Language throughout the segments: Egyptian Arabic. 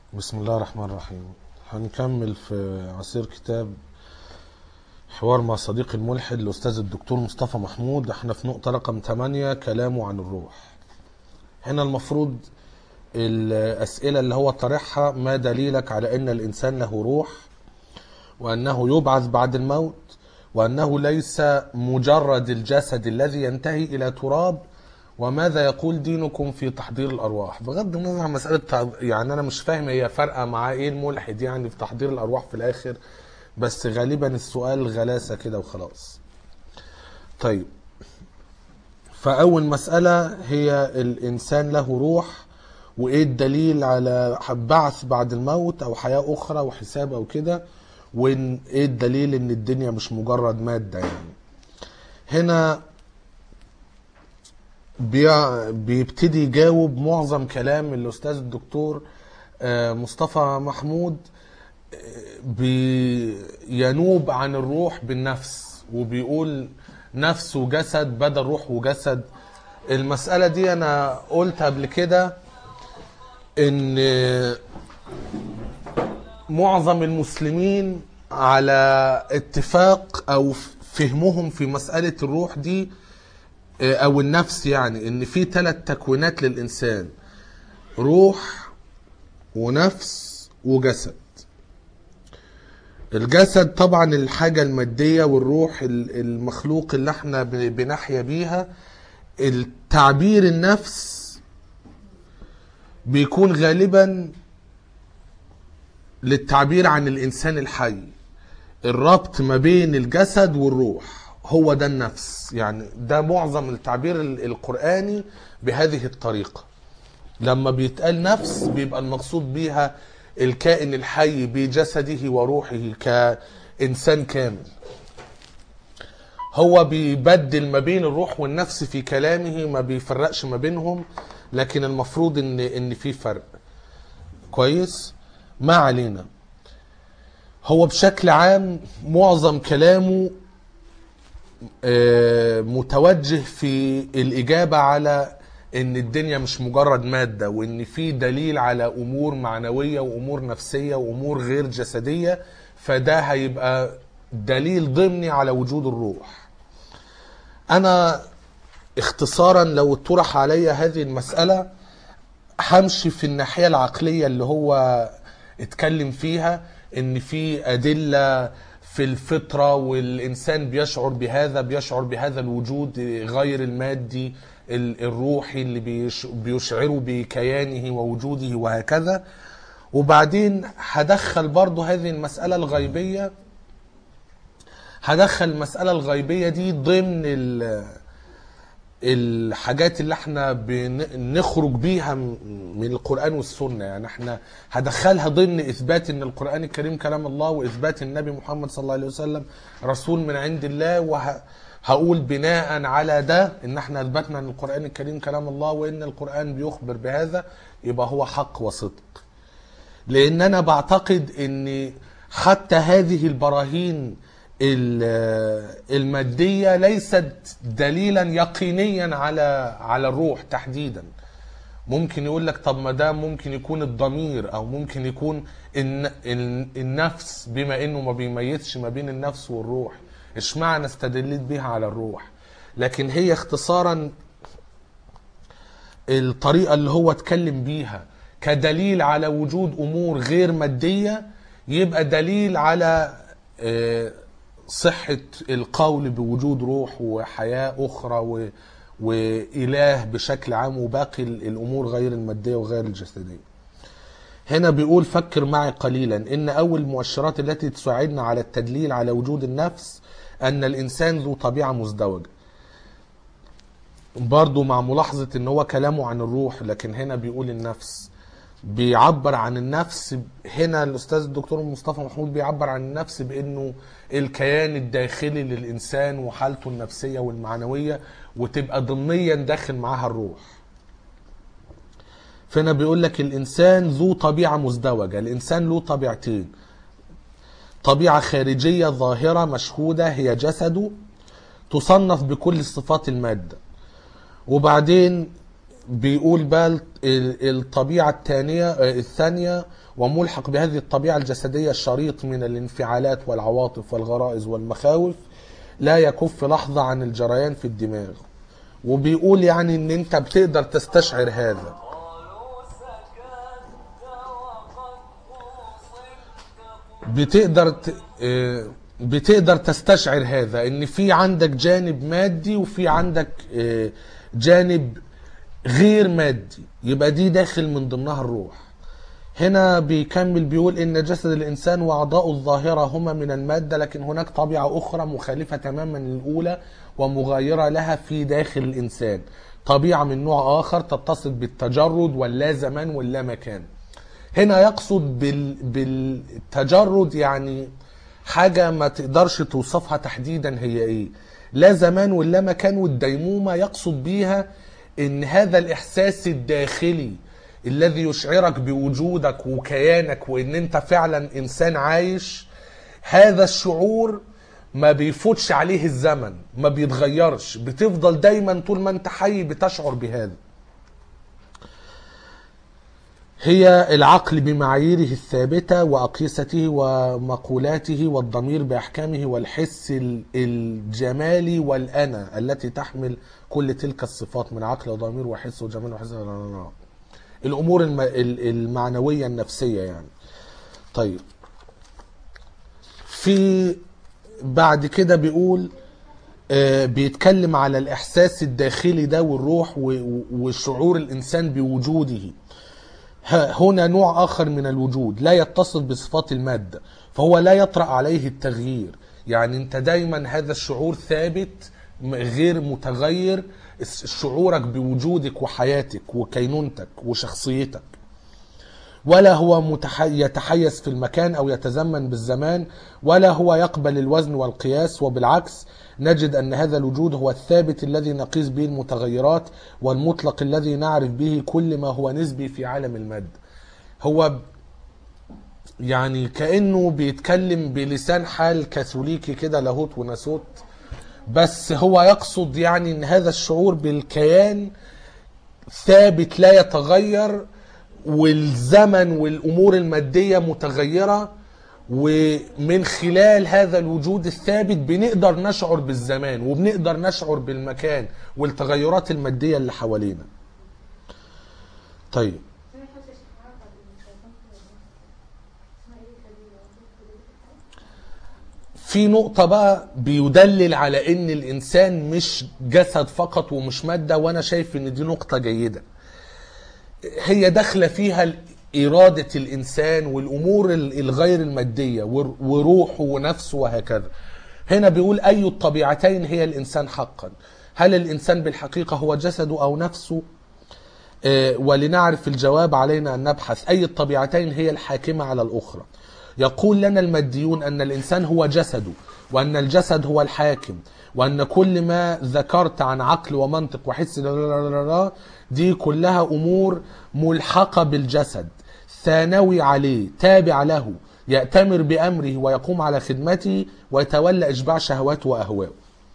بسم الله الرحمن الرحيم هنكمل في عصير كتاب حوار مع صديقي الملحد الأستاذ الدكتور مصطفى محمود احنا في نقطة رقم 8 كلامه عن الروح هنا المفروض الأسئلة اللي هو طرحها ما دليلك على أن الإنسان له روح وأنه يبعث بعد الموت وأنه ليس مجرد الجسد الذي ينتهي إلى تراب وماذا يقول دينكم في تحضير الارواح بغض النظر عن مساله تع- يعني انا مش فاهم هي فارقه مع ايه الملحد يعني في تحضير الارواح في الاخر بس غالبا السؤال غلاسه كده وخلاص طيب فاول مساله هي الانسان له روح وايه الدليل على بعث بعد الموت او حياه اخرى وحساب او كده وايه الدليل ان الدنيا مش مجرد ماده يعني هنا بي- بيبتدي يجاوب معظم كلام الاستاذ الدكتور آه، مصطفى محمود آه، بينوب عن الروح بالنفس وبيقول نفس وجسد بدل روح وجسد المسألة دي أنا قلت قبل كده إن معظم المسلمين على اتفاق أو فهمهم في مسألة الروح دي او النفس يعني ان في ثلاث تكوينات للانسان روح ونفس وجسد الجسد طبعا الحاجة المادية والروح ال- المخلوق اللي احنا ب- بنحيا بيها التعبير النفس بيكون غالبا للتعبير عن الانسان الحي الربط ما بين الجسد والروح هو ده النفس يعني ده معظم التعبير ال- القرآني بهذه الطريقة لما بيتقال نفس بيبقى المقصود بيها الكائن الحي بجسده وروحه كإنسان كامل هو بيبدل ما بين الروح والنفس في كلامه ما بيفرقش ما بينهم لكن المفروض ان ان في فرق كويس ما علينا هو بشكل عام معظم كلامه آه، متوجه في الإجابة على إن الدنيا مش مجرد مادة وإن في دليل على أمور معنوية وأمور نفسية وأمور غير جسدية فده هيبقى دليل ضمني على وجود الروح أنا اختصارا لو طرح علي هذه المسألة همشي في الناحية العقلية اللي هو اتكلم فيها ان في ادلة في الفطرة والانسان بيشعر بهذا بيشعر بهذا الوجود غير المادي ال- الروحي اللي بيش- بيشعره بكيانه ووجوده وهكذا وبعدين هدخل برضو هذه المسألة الغيبية هدخل المسألة الغيبية دي ضمن ال الحاجات اللي احنا بنخرج بيها م- من القرآن والسنة يعني احنا هدخلها ضمن إثبات ان القرآن الكريم كلام الله وإثبات النبي محمد صلى الله عليه وسلم رسول من عند الله وهقول بناء على ده ان احنا اثبتنا ان القرآن الكريم كلام الله وان القرآن بيخبر بهذا يبقى هو حق وصدق لان انا بعتقد ان حتى هذه البراهين ال- الماديه ليست دليلا يقينيا على على الروح تحديدا ممكن يقول لك طب ما ده ممكن يكون الضمير او ممكن يكون الن- ال- النفس بما انه ما بيميزش ما بين النفس والروح اشمعنى استدلت بيها على الروح لكن هي اختصارا الطريقة اللي هو اتكلم بيها كدليل على وجود أمور غير مادية يبقى دليل على آه، صحة القول بوجود روح وحياة أخرى و- وإله بشكل عام وباقي الأمور غير المادية وغير الجسدية هنا بيقول فكر معي قليلا إن أول المؤشرات التي تساعدنا على التدليل على وجود النفس أن الإنسان ذو طبيعة مزدوجة برضو مع ملاحظة ان هو كلامه عن الروح لكن هنا بيقول النفس بيعبر عن النفس هنا الاستاذ الدكتور مصطفى محمود بيعبر عن النفس بانه الكيان الداخلي للانسان وحالته النفسية والمعنوية وتبقى ضمنيا داخل معاها الروح فهنا بيقول لك الانسان ذو طبيعة مزدوجة الانسان له طبيعتين طبيعة خارجية ظاهرة مشهودة هي جسده تصنف بكل صفات المادة وبعدين بيقول بقى ال- ال- الطبيعة الثانية آه، الثانية وملحق بهذه الطبيعة الجسدية الشريط من الانفعالات والعواطف والغرائز والمخاوف لا يكف لحظة عن الجريان في الدماغ وبيقول يعني ان انت بتقدر تستشعر هذا قالوا سكت وقد وصلت بتقدر ت... آه، بتقدر تستشعر هذا ان في عندك جانب مادي وفي عندك آه، جانب غير مادي يبقى دي داخل من ضمنها الروح هنا بيكمل بيقول ان جسد الانسان واعضاؤه الظاهره هما من الماده لكن هناك طبيعه اخرى مخالفه تماما للاولى ومغايره لها في داخل الانسان طبيعه من نوع اخر تتصل بالتجرد واللا زمان واللا مكان هنا يقصد بال... بالتجرد يعني حاجة ما تقدرش توصفها تحديدا هي ايه لا زمان ولا مكان والديمومة يقصد بيها ان هذا الاحساس الداخلي الذي يشعرك بوجودك وكيانك وان انت فعلا انسان عايش هذا الشعور ما بيفوتش عليه الزمن ما بيتغيرش بتفضل دايما طول ما انت حي بتشعر بهذا هي العقل بمعاييره الثابتة وأقيسته ومقولاته والضمير بأحكامه والحس ال- الجمالي والأنا التي تحمل كل تلك الصفات من عقل وضمير وحس وجمال وحس الأمور الم- ال- المعنوية النفسية يعني طيب في بعد كده بيقول آه، بيتكلم على الإحساس الداخلي ده والروح و- و- وشعور الإنسان بوجوده ها- هنا نوع آخر من الوجود لا يتصل بصفات المادة فهو لا يطرأ عليه التغيير يعني أنت دايما هذا الشعور ثابت م- غير متغير الس- شعورك بوجودك وحياتك وكينونتك وشخصيتك ولا هو متح... يتحيز في المكان او يتزمن بالزمان ولا هو يقبل الوزن والقياس وبالعكس نجد ان هذا الوجود هو الثابت الذي نقيس به المتغيرات والمطلق الذي نعرف به كل ما هو نسبي في عالم المادة هو ب- يعني كانه بيتكلم بلسان حال كاثوليكي كده لاهوت وناسوت بس هو يقصد يعني ان هذا الشعور بالكيان ثابت لا يتغير والزمن والامور الماديه متغيره ومن خلال هذا الوجود الثابت بنقدر نشعر بالزمان وبنقدر نشعر بالمكان والتغيرات الماديه اللي حوالينا. طيب ما يحطش عقد الميكروفون اسمها ايه خليل في نقطة بقى بيدلل على ان الانسان مش جسد فقط ومش مادة وانا شايف ان دي نقطة جيدة هي داخلة فيها ال- إرادة الإنسان والأمور ال- الغير المادية ور- وروحه ونفسه وهكذا هنا بيقول أي الطبيعتين هي الإنسان حقا هل الإنسان بالحقيقة هو جسده أو نفسه آه، ولنعرف الجواب علينا أن نبحث أي الطبيعتين هي الحاكمة على الأخرى يقول لنا الماديون أن الإنسان هو جسده وأن الجسد هو الحاكم وأن كل ما ذكرت عن عقل ومنطق وحس دي كلها أمور ملحقة بالجسد ثانوي عليه تابع له يأتمر بأمره ويقوم على خدمته ويتولى إشباع شهواته وأهوائه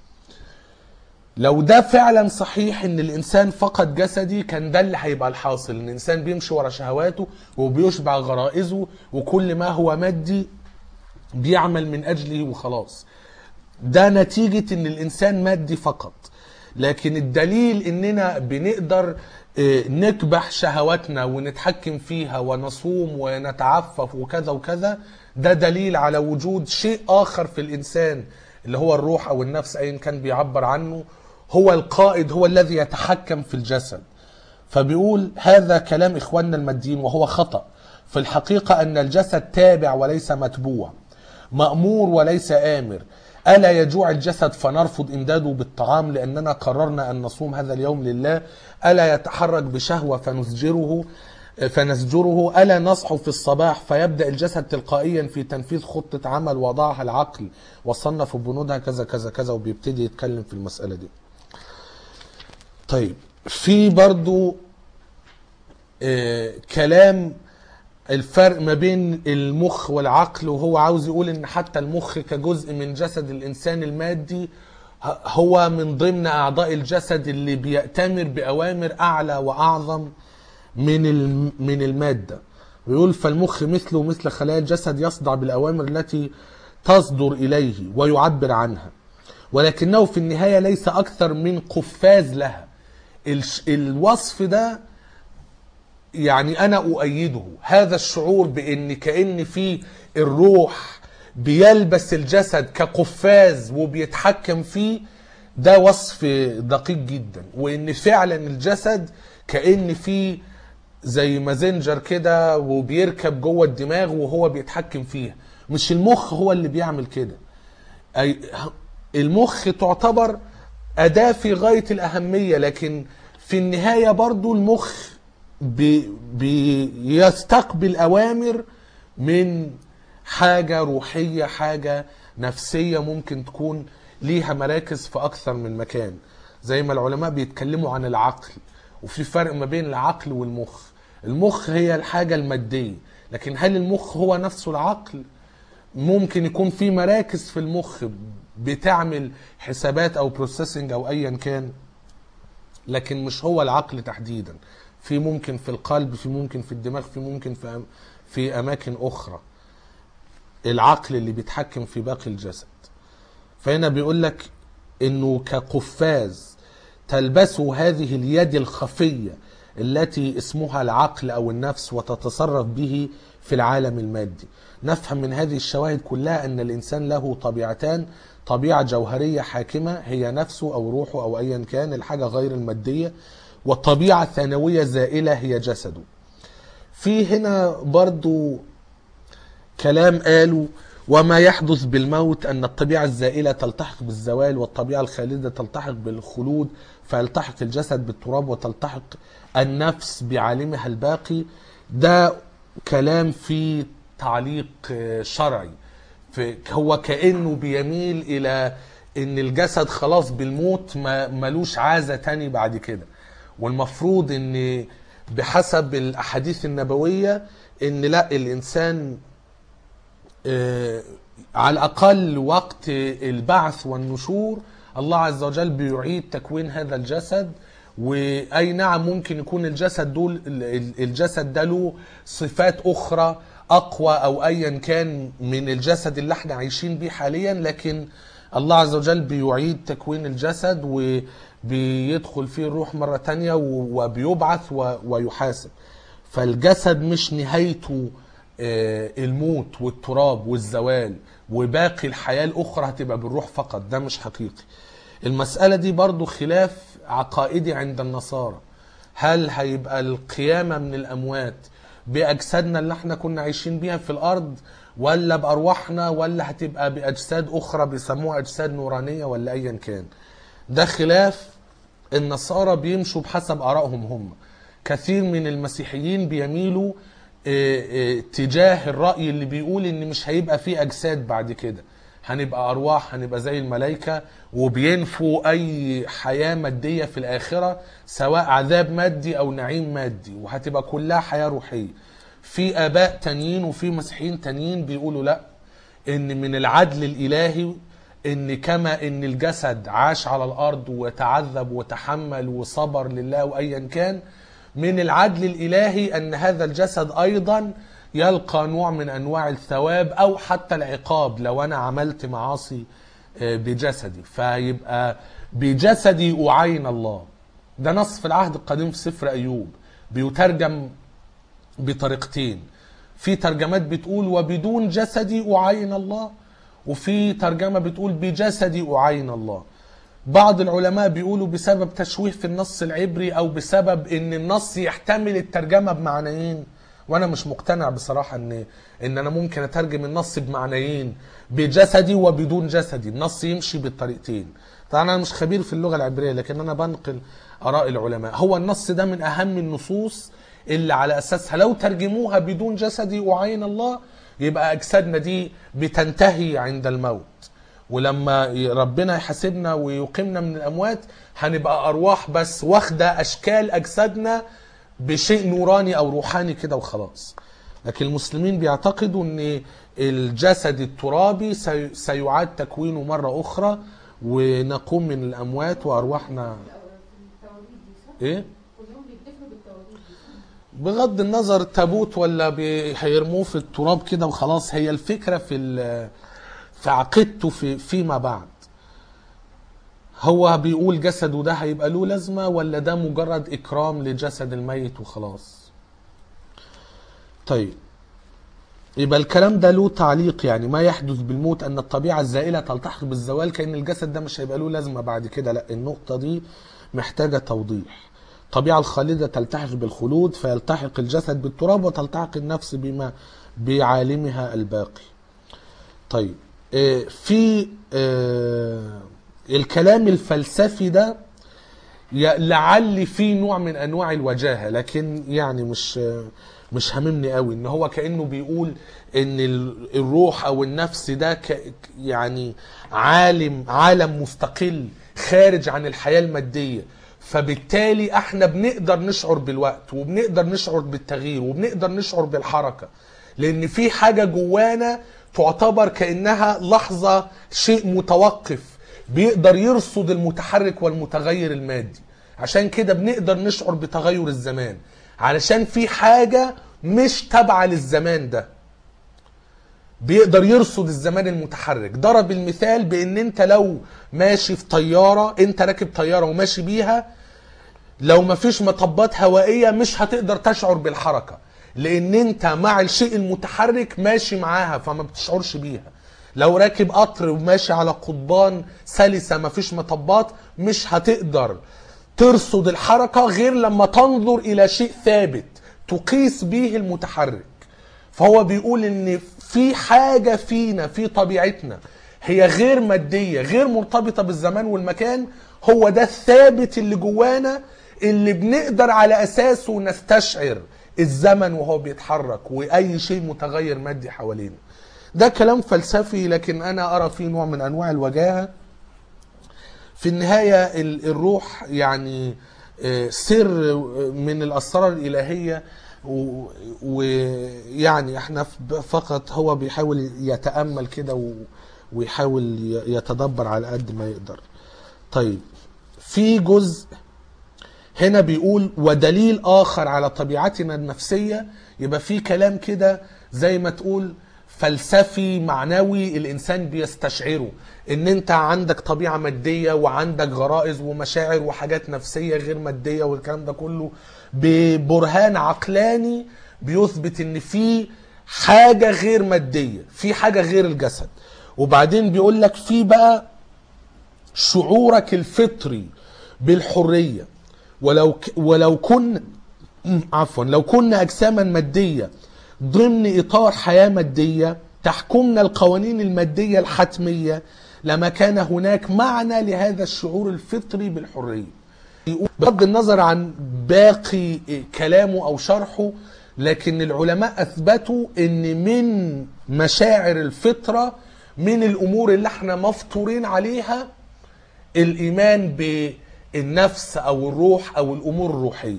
لو ده فعلا صحيح ان الانسان فقد جسدي كان ده اللي هيبقى الحاصل ان الانسان بيمشي ورا شهواته وبيشبع غرائزه وكل ما هو مادي بيعمل من اجله وخلاص ده نتيجة ان الانسان مادي فقط لكن الدليل اننا بنقدر آه، نكبح شهواتنا ونتحكم فيها ونصوم ونتعفف وكذا وكذا ده دليل على وجود شيء اخر في الانسان اللي هو الروح او النفس ايا كان بيعبر عنه هو القائد هو الذي يتحكم في الجسد فبيقول هذا كلام اخواننا الماديين وهو خطأ في الحقيقة ان الجسد تابع وليس متبوع مأمور وليس آمر ألا يجوع الجسد فنرفض إمداده بالطعام لأننا قررنا أن نصوم هذا اليوم لله ألا يتحرك بشهوة فنزجره فنزجره ألا نصحو في الصباح فيبدأ الجسد تلقائيا في تنفيذ خطة عمل وضعها العقل وصنف بنودها كذا كذا كذا وبيبتدي يتكلم في المسألة دي طيب في برضو آه، كلام الفرق ما بين المخ والعقل وهو عاوز يقول ان حتى المخ كجزء من جسد الانسان المادي ه- هو من ضمن اعضاء الجسد اللي بيأتمر باوامر اعلى واعظم من الم- من الماده ويقول فالمخ مثله مثل خلايا الجسد يصدع بالاوامر التي تصدر اليه ويعبر عنها ولكنه في النهايه ليس اكثر من قفاز لها الش- الوصف ده يعني انا اؤيده هذا الشعور بان كان في الروح بيلبس الجسد كقفاز وبيتحكم فيه ده وصف دقيق جدا وان فعلا الجسد كان في زي مازنجر كده وبيركب جوه الدماغ وهو بيتحكم فيها مش المخ هو اللي بيعمل كده أي المخ تعتبر أداة في غاية الأهمية لكن في النهاية برضو المخ بي بيستقبل أوامر من حاجة روحية حاجة نفسية ممكن تكون ليها مراكز في أكثر من مكان زي ما العلماء بيتكلموا عن العقل وفي فرق ما بين العقل والمخ المخ هي الحاجة المادية لكن هل المخ هو نفسه العقل ممكن يكون في مراكز في المخ بتعمل حسابات او بروسيسنج او ايا كان لكن مش هو العقل تحديدا في ممكن في القلب في ممكن في الدماغ في ممكن في أم- في اماكن اخرى العقل اللي بيتحكم في باقي الجسد فهنا بيقول لك انه كقفاز تلبسه هذه اليد الخفيه التي اسمها العقل او النفس وتتصرف به في العالم المادي نفهم من هذه الشواهد كلها ان الانسان له طبيعتان طبيعه جوهريه حاكمه هي نفسه او روحه او ايا كان الحاجه غير الماديه وطبيعه ثانويه زائله هي جسده في هنا برضو كلام قالوا وما يحدث بالموت أن الطبيعة الزائلة تلتحق بالزوال والطبيعة الخالدة تلتحق بالخلود فيلتحق الجسد بالتراب وتلتحق النفس بعالمها الباقي ده كلام في تعليق آه، شرعي في- هو كأنه بيميل إلى إن الجسد خلاص بالموت ما ملوش عازة تاني بعد كده والمفروض إن بحسب الأحاديث النبوية إن لا الإنسان آه، على الأقل وقت البعث والنشور الله عز وجل بيعيد تكوين هذا الجسد وأي نعم ممكن يكون الجسد دول ال- الجسد ده له صفات أخرى أقوى أو أيا كان من الجسد اللي احنا عايشين بيه حاليا لكن الله عز وجل بيعيد تكوين الجسد وبيدخل فيه الروح مرة تانية و- وبيبعث و- ويحاسب فالجسد مش نهايته آه، الموت والتراب والزوال وباقي الحياة الأخرى هتبقى بالروح فقط ده مش حقيقي المسألة دي برضو خلاف عقائدي عند النصارى هل هيبقى القيامة من الأموات بأجسادنا اللي احنا كنا عايشين بيها في الأرض ولا بأرواحنا ولا هتبقى بأجساد أخرى بيسموها أجساد نورانية ولا أيا كان ده خلاف النصارى بيمشوا بحسب آرائهم هم كثير من المسيحيين بيميلوا آه، آه، تجاه الرأي اللي بيقول ان مش هيبقى فيه اجساد بعد كده هنبقى ارواح هنبقى زي الملائكة وبينفوا اي حياة مادية في الاخرة سواء عذاب مادي او نعيم مادي وهتبقى كلها حياة روحية في اباء تانيين وفي مسيحيين تانيين بيقولوا لا ان من العدل الالهي ان كما ان الجسد عاش على الارض وتعذب وتحمل وصبر لله وايا كان من العدل الالهي ان هذا الجسد ايضا يلقى نوع من انواع الثواب او حتى العقاب لو انا عملت معاصي آه، بجسدي فيبقى بجسدي اعين الله ده نص في العهد القديم في سفر ايوب بيترجم بطريقتين في ترجمات بتقول وبدون جسدي أعين الله وفي ترجمة بتقول بجسدي أعين الله بعض العلماء بيقولوا بسبب تشويه في النص العبري أو بسبب إن النص يحتمل الترجمة بمعنيين وأنا مش مقتنع بصراحة إن إن أنا ممكن أترجم النص بمعنيين بجسدي وبدون جسدي النص يمشي بالطريقتين طبعا أنا مش خبير في اللغة العبرية لكن أنا بنقل آراء العلماء هو النص ده من أهم النصوص اللي على اساسها لو ترجموها بدون جسدي اعين الله يبقى اجسادنا دي بتنتهي عند الموت ولما ربنا يحاسبنا ويقيمنا من الاموات هنبقى ارواح بس واخده اشكال اجسادنا بشيء نوراني او روحاني كده وخلاص لكن المسلمين بيعتقدوا ان الجسد الترابي سي- سيعاد تكوينه مره اخرى ونقوم من الاموات وارواحنا التوابيت دي صح؟ ايه كلهم بيدفنوا بالتوابيت دي صح؟ بغض النظر تابوت ولا بي- هيرموه في التراب كده وخلاص هي الفكره في ال- في عقيدته في فيما بعد هو بيقول جسده ده هيبقى له لازمه ولا ده مجرد اكرام لجسد الميت وخلاص طيب يبقى الكلام ده له تعليق يعني ما يحدث بالموت ان الطبيعه الزائله تلتحق بالزوال كان الجسد ده مش هيبقى له لازمه بعد كده لا النقطه دي محتاجه توضيح الطبيعه الخالده تلتحق بالخلود فيلتحق الجسد بالتراب وتلتحق النفس بما بعالمها الباقي طيب آه، في آه، الكلام الفلسفي ده ي- لعل في نوع من انواع الوجاهه لكن يعني مش مش هاممني قوي ان هو كانه بيقول ان ال- الروح او النفس ده ك يعني عالم عالم مستقل خارج عن الحياه الماديه فبالتالي احنا بنقدر نشعر بالوقت وبنقدر نشعر بالتغيير وبنقدر نشعر بالحركه لان في حاجه جوانا تعتبر كانها لحظه شيء متوقف بيقدر يرصد المتحرك والمتغير المادي عشان كده بنقدر نشعر بتغير الزمان علشان في حاجة مش تابعة للزمان ده بيقدر يرصد الزمان المتحرك ضرب المثال بان انت لو ماشي في طيارة انت راكب طيارة وماشي بيها لو مفيش مطبات هوائية مش هتقدر تشعر بالحركة لان انت مع الشيء المتحرك ماشي معاها فما بتشعرش بيها لو راكب قطر وماشي على قضبان سلسة مفيش مطبات مش هتقدر ترصد الحركة غير لما تنظر الى شيء ثابت تقيس به المتحرك فهو بيقول ان في حاجة فينا في طبيعتنا هي غير مادية غير مرتبطة بالزمان والمكان هو ده الثابت اللي جوانا اللي بنقدر على اساسه نستشعر الزمن وهو بيتحرك واي شيء متغير مادي حوالينا ده كلام فلسفي لكن انا ارى فيه نوع من انواع الوجاهه في النهايه ال- الروح يعني آه، سر من الاسرار الالهيه و- ويعني احنا ف- فقط هو بيحاول يتامل كده و- ويحاول ي- يتدبر على قد ما يقدر طيب في جزء هنا بيقول ودليل اخر على طبيعتنا النفسيه يبقى في كلام كده زي ما تقول فلسفي معنوي الانسان بيستشعره ان انت عندك طبيعه ماديه وعندك غرائز ومشاعر وحاجات نفسيه غير ماديه والكلام ده كله ببرهان عقلاني بيثبت ان في حاجه غير ماديه في حاجه غير الجسد وبعدين بيقول لك في بقى شعورك الفطري بالحريه ولو ك... ولو كن م، عفوا لو كنا اجساما ماديه ضمن اطار حياه ماديه تحكمنا القوانين الماديه الحتميه لما كان هناك معنى لهذا الشعور الفطري بالحريه بغض النظر عن باقي كلامه او شرحه لكن العلماء اثبتوا ان من مشاعر الفطره من الامور اللي احنا مفطورين عليها الايمان بالنفس او الروح او الامور الروحيه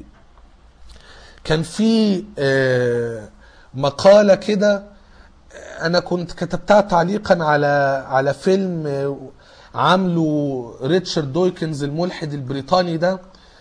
كان في آه، مقاله كده آه، انا كنت كتبتها تعليقا على على فيلم آه، عامله ريتشارد دويكنز الملحد البريطاني ده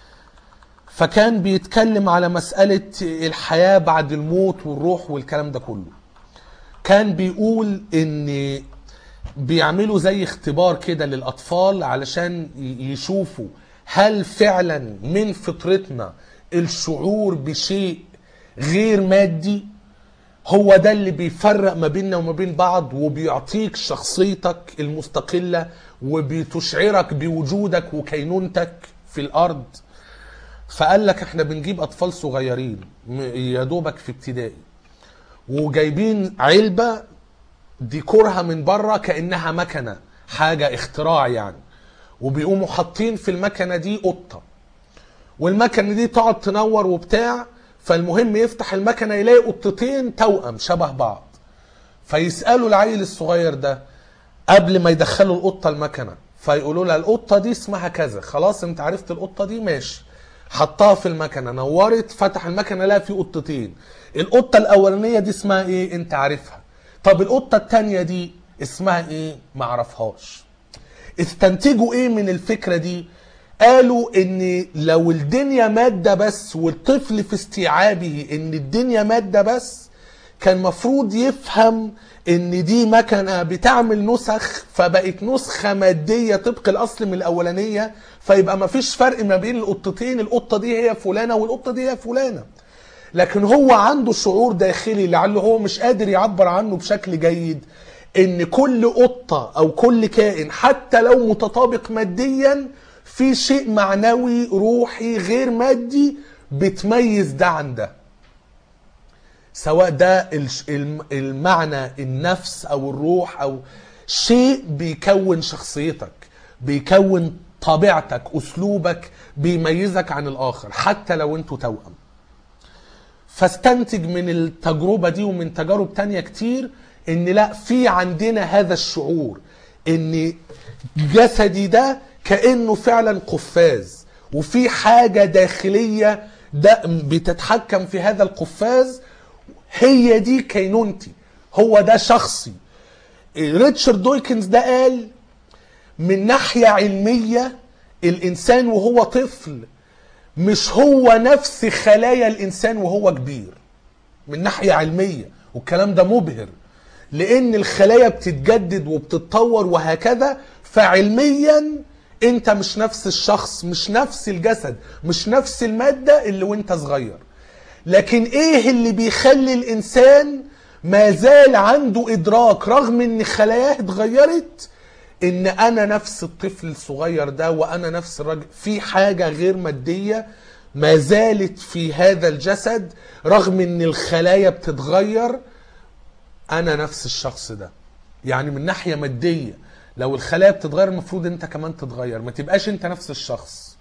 فكان بيتكلم على مسألة الحياة بعد الموت والروح والكلام ده كله كان بيقول ان بيعملوا زي اختبار كده للاطفال علشان ي- يشوفوا هل فعلا من فطرتنا الشعور بشيء غير مادي هو ده اللي بيفرق ما بيننا وما بين بعض وبيعطيك شخصيتك المستقلة وبتشعرك بوجودك وكينونتك في الارض فقال لك احنا بنجيب اطفال صغيرين م- يا دوبك في ابتدائي وجايبين علبة ديكورها من بره كانها مكنه حاجه اختراع يعني وبيقوموا حاطين في المكنه دي قطه والمكنه دي تقعد تنور وبتاع فالمهم يفتح المكنه يلاقي قطتين توأم شبه بعض فيسالوا العيل الصغير ده قبل ما يدخلوا القطه المكنه فيقولوا لها القطه دي اسمها كذا خلاص انت عرفت القطه دي ماشي حطها في المكنه نورت فتح المكنه لقى في قطتين القطه الاولانيه دي اسمها ايه انت عارفها طب القطه التانية دي اسمها ايه معرفهاش استنتجوا ايه من الفكرة دي قالوا ان لو الدنيا مادة بس والطفل في استيعابه ان الدنيا مادة بس كان مفروض يفهم ان دي مكنة بتعمل نسخ فبقت نسخة مادية طبق الاصل من الاولانية فيبقى مفيش فرق ما بين القطتين القطة دي هي فلانة والقطة دي هي فلانة لكن هو عنده شعور داخلي لعله هو مش قادر يعبر عنه بشكل جيد ان كل قطة او كل كائن حتى لو متطابق ماديا في شيء معنوي روحي غير مادي بتميز ده عن ده سواء ده الش- الم- المعنى النفس او الروح او شيء بيكون شخصيتك بيكون طبيعتك اسلوبك بيميزك عن الاخر حتى لو انتوا توأم فاستنتج من التجربة دي ومن تجارب تانية كتير ان لا في عندنا هذا الشعور ان جسدي ده كأنه فعلا قفاز وفي حاجة داخلية ده بتتحكم في هذا القفاز هي دي كينونتي هو ده شخصي ريتشارد دويكنز ده قال من ناحية علمية الإنسان وهو طفل مش هو نفس خلايا الإنسان وهو كبير من ناحية علمية والكلام ده مبهر لأن الخلايا بتتجدد وبتتطور وهكذا فعلميا انت مش نفس الشخص مش نفس الجسد مش نفس المادة اللي وانت صغير لكن ايه اللي بيخلي الانسان ما زال عنده ادراك رغم ان خلاياه اتغيرت ان انا نفس الطفل الصغير ده وانا نفس الراجل في حاجة غير مادية ما زالت في هذا الجسد رغم ان الخلايا بتتغير انا نفس الشخص ده يعني من ناحية مادية لو الخلايا بتتغير المفروض انت كمان تتغير ما تبقاش انت نفس الشخص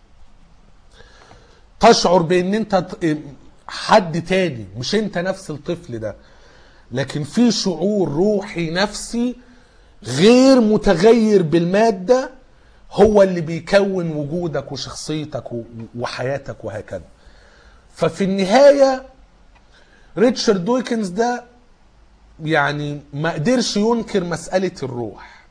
تشعر بان انت ت- حد تاني مش انت نفس الطفل ده لكن في شعور روحي نفسي غير متغير بالمادة هو اللي بيكون وجودك وشخصيتك و- وحياتك وهكذا ففي النهاية ريتشارد دويكنز ده يعني ما قدرش ينكر مسألة الروح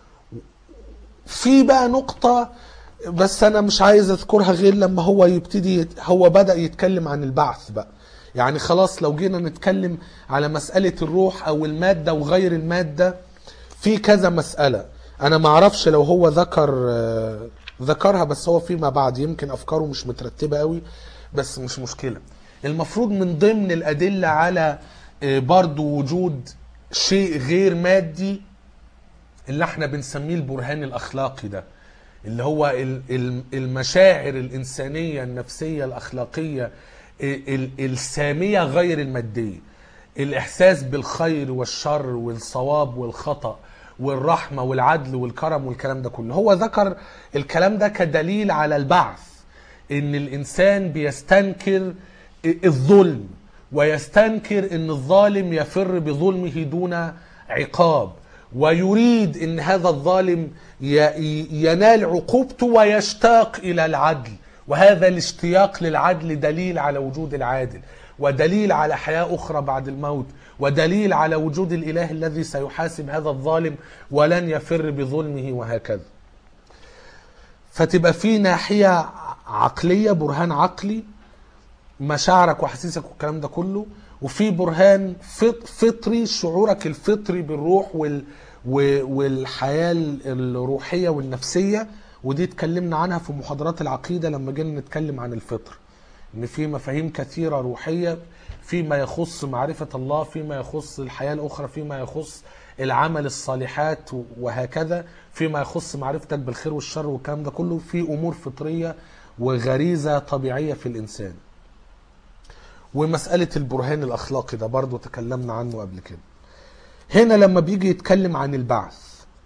في بقى نقطة بس أنا مش عايز أذكرها غير لما هو يبتدي يت- هو بدأ يتكلم عن البعث بقى يعني خلاص لو جينا نتكلم على مسألة الروح أو المادة وغير المادة في كذا مسألة أنا ما أعرفش لو هو ذكر آه، ذكرها بس هو فيما بعد يمكن أفكاره مش مترتبة قوي بس مش مشكلة المفروض من ضمن الأدلة على آه، برضو وجود شيء غير مادي اللي احنا بنسميه البرهان الاخلاقي ده اللي هو ال- ال- المشاعر الانسانيه النفسيه الاخلاقيه ال- ال- الساميه غير الماديه الاحساس بالخير والشر والصواب والخطا والرحمه والعدل والكرم والكلام ده كله هو ذكر الكلام ده كدليل على البعث ان الانسان بيستنكر الظلم ويستنكر ان الظالم يفر بظلمه دون عقاب ويريد ان هذا الظالم ي- ينال عقوبته ويشتاق الى العدل وهذا الاشتياق للعدل دليل على وجود العادل ودليل على حياة أخرى بعد الموت ودليل على وجود الإله الذي سيحاسب هذا الظالم ولن يفر بظلمه وهكذا فتبقى في ناحية عقلية برهان عقلي مشاعرك وحسيسك والكلام ده كله وفي برهان فط- فطري شعورك الفطري بالروح وال و- والحياة الروحية والنفسية ودي اتكلمنا عنها في محاضرات العقيدة لما جينا نتكلم عن الفطر ان في مفاهيم كثيرة روحية فيما يخص معرفة الله فيما يخص الحياة الأخرى فيما يخص العمل الصالحات وهكذا فيما يخص معرفتك بالخير والشر والكلام ده كله في أمور فطرية وغريزة طبيعية في الإنسان ومسألة البرهان الأخلاقي ده برضو تكلمنا عنه قبل كده هنا لما بيجي يتكلم عن البعث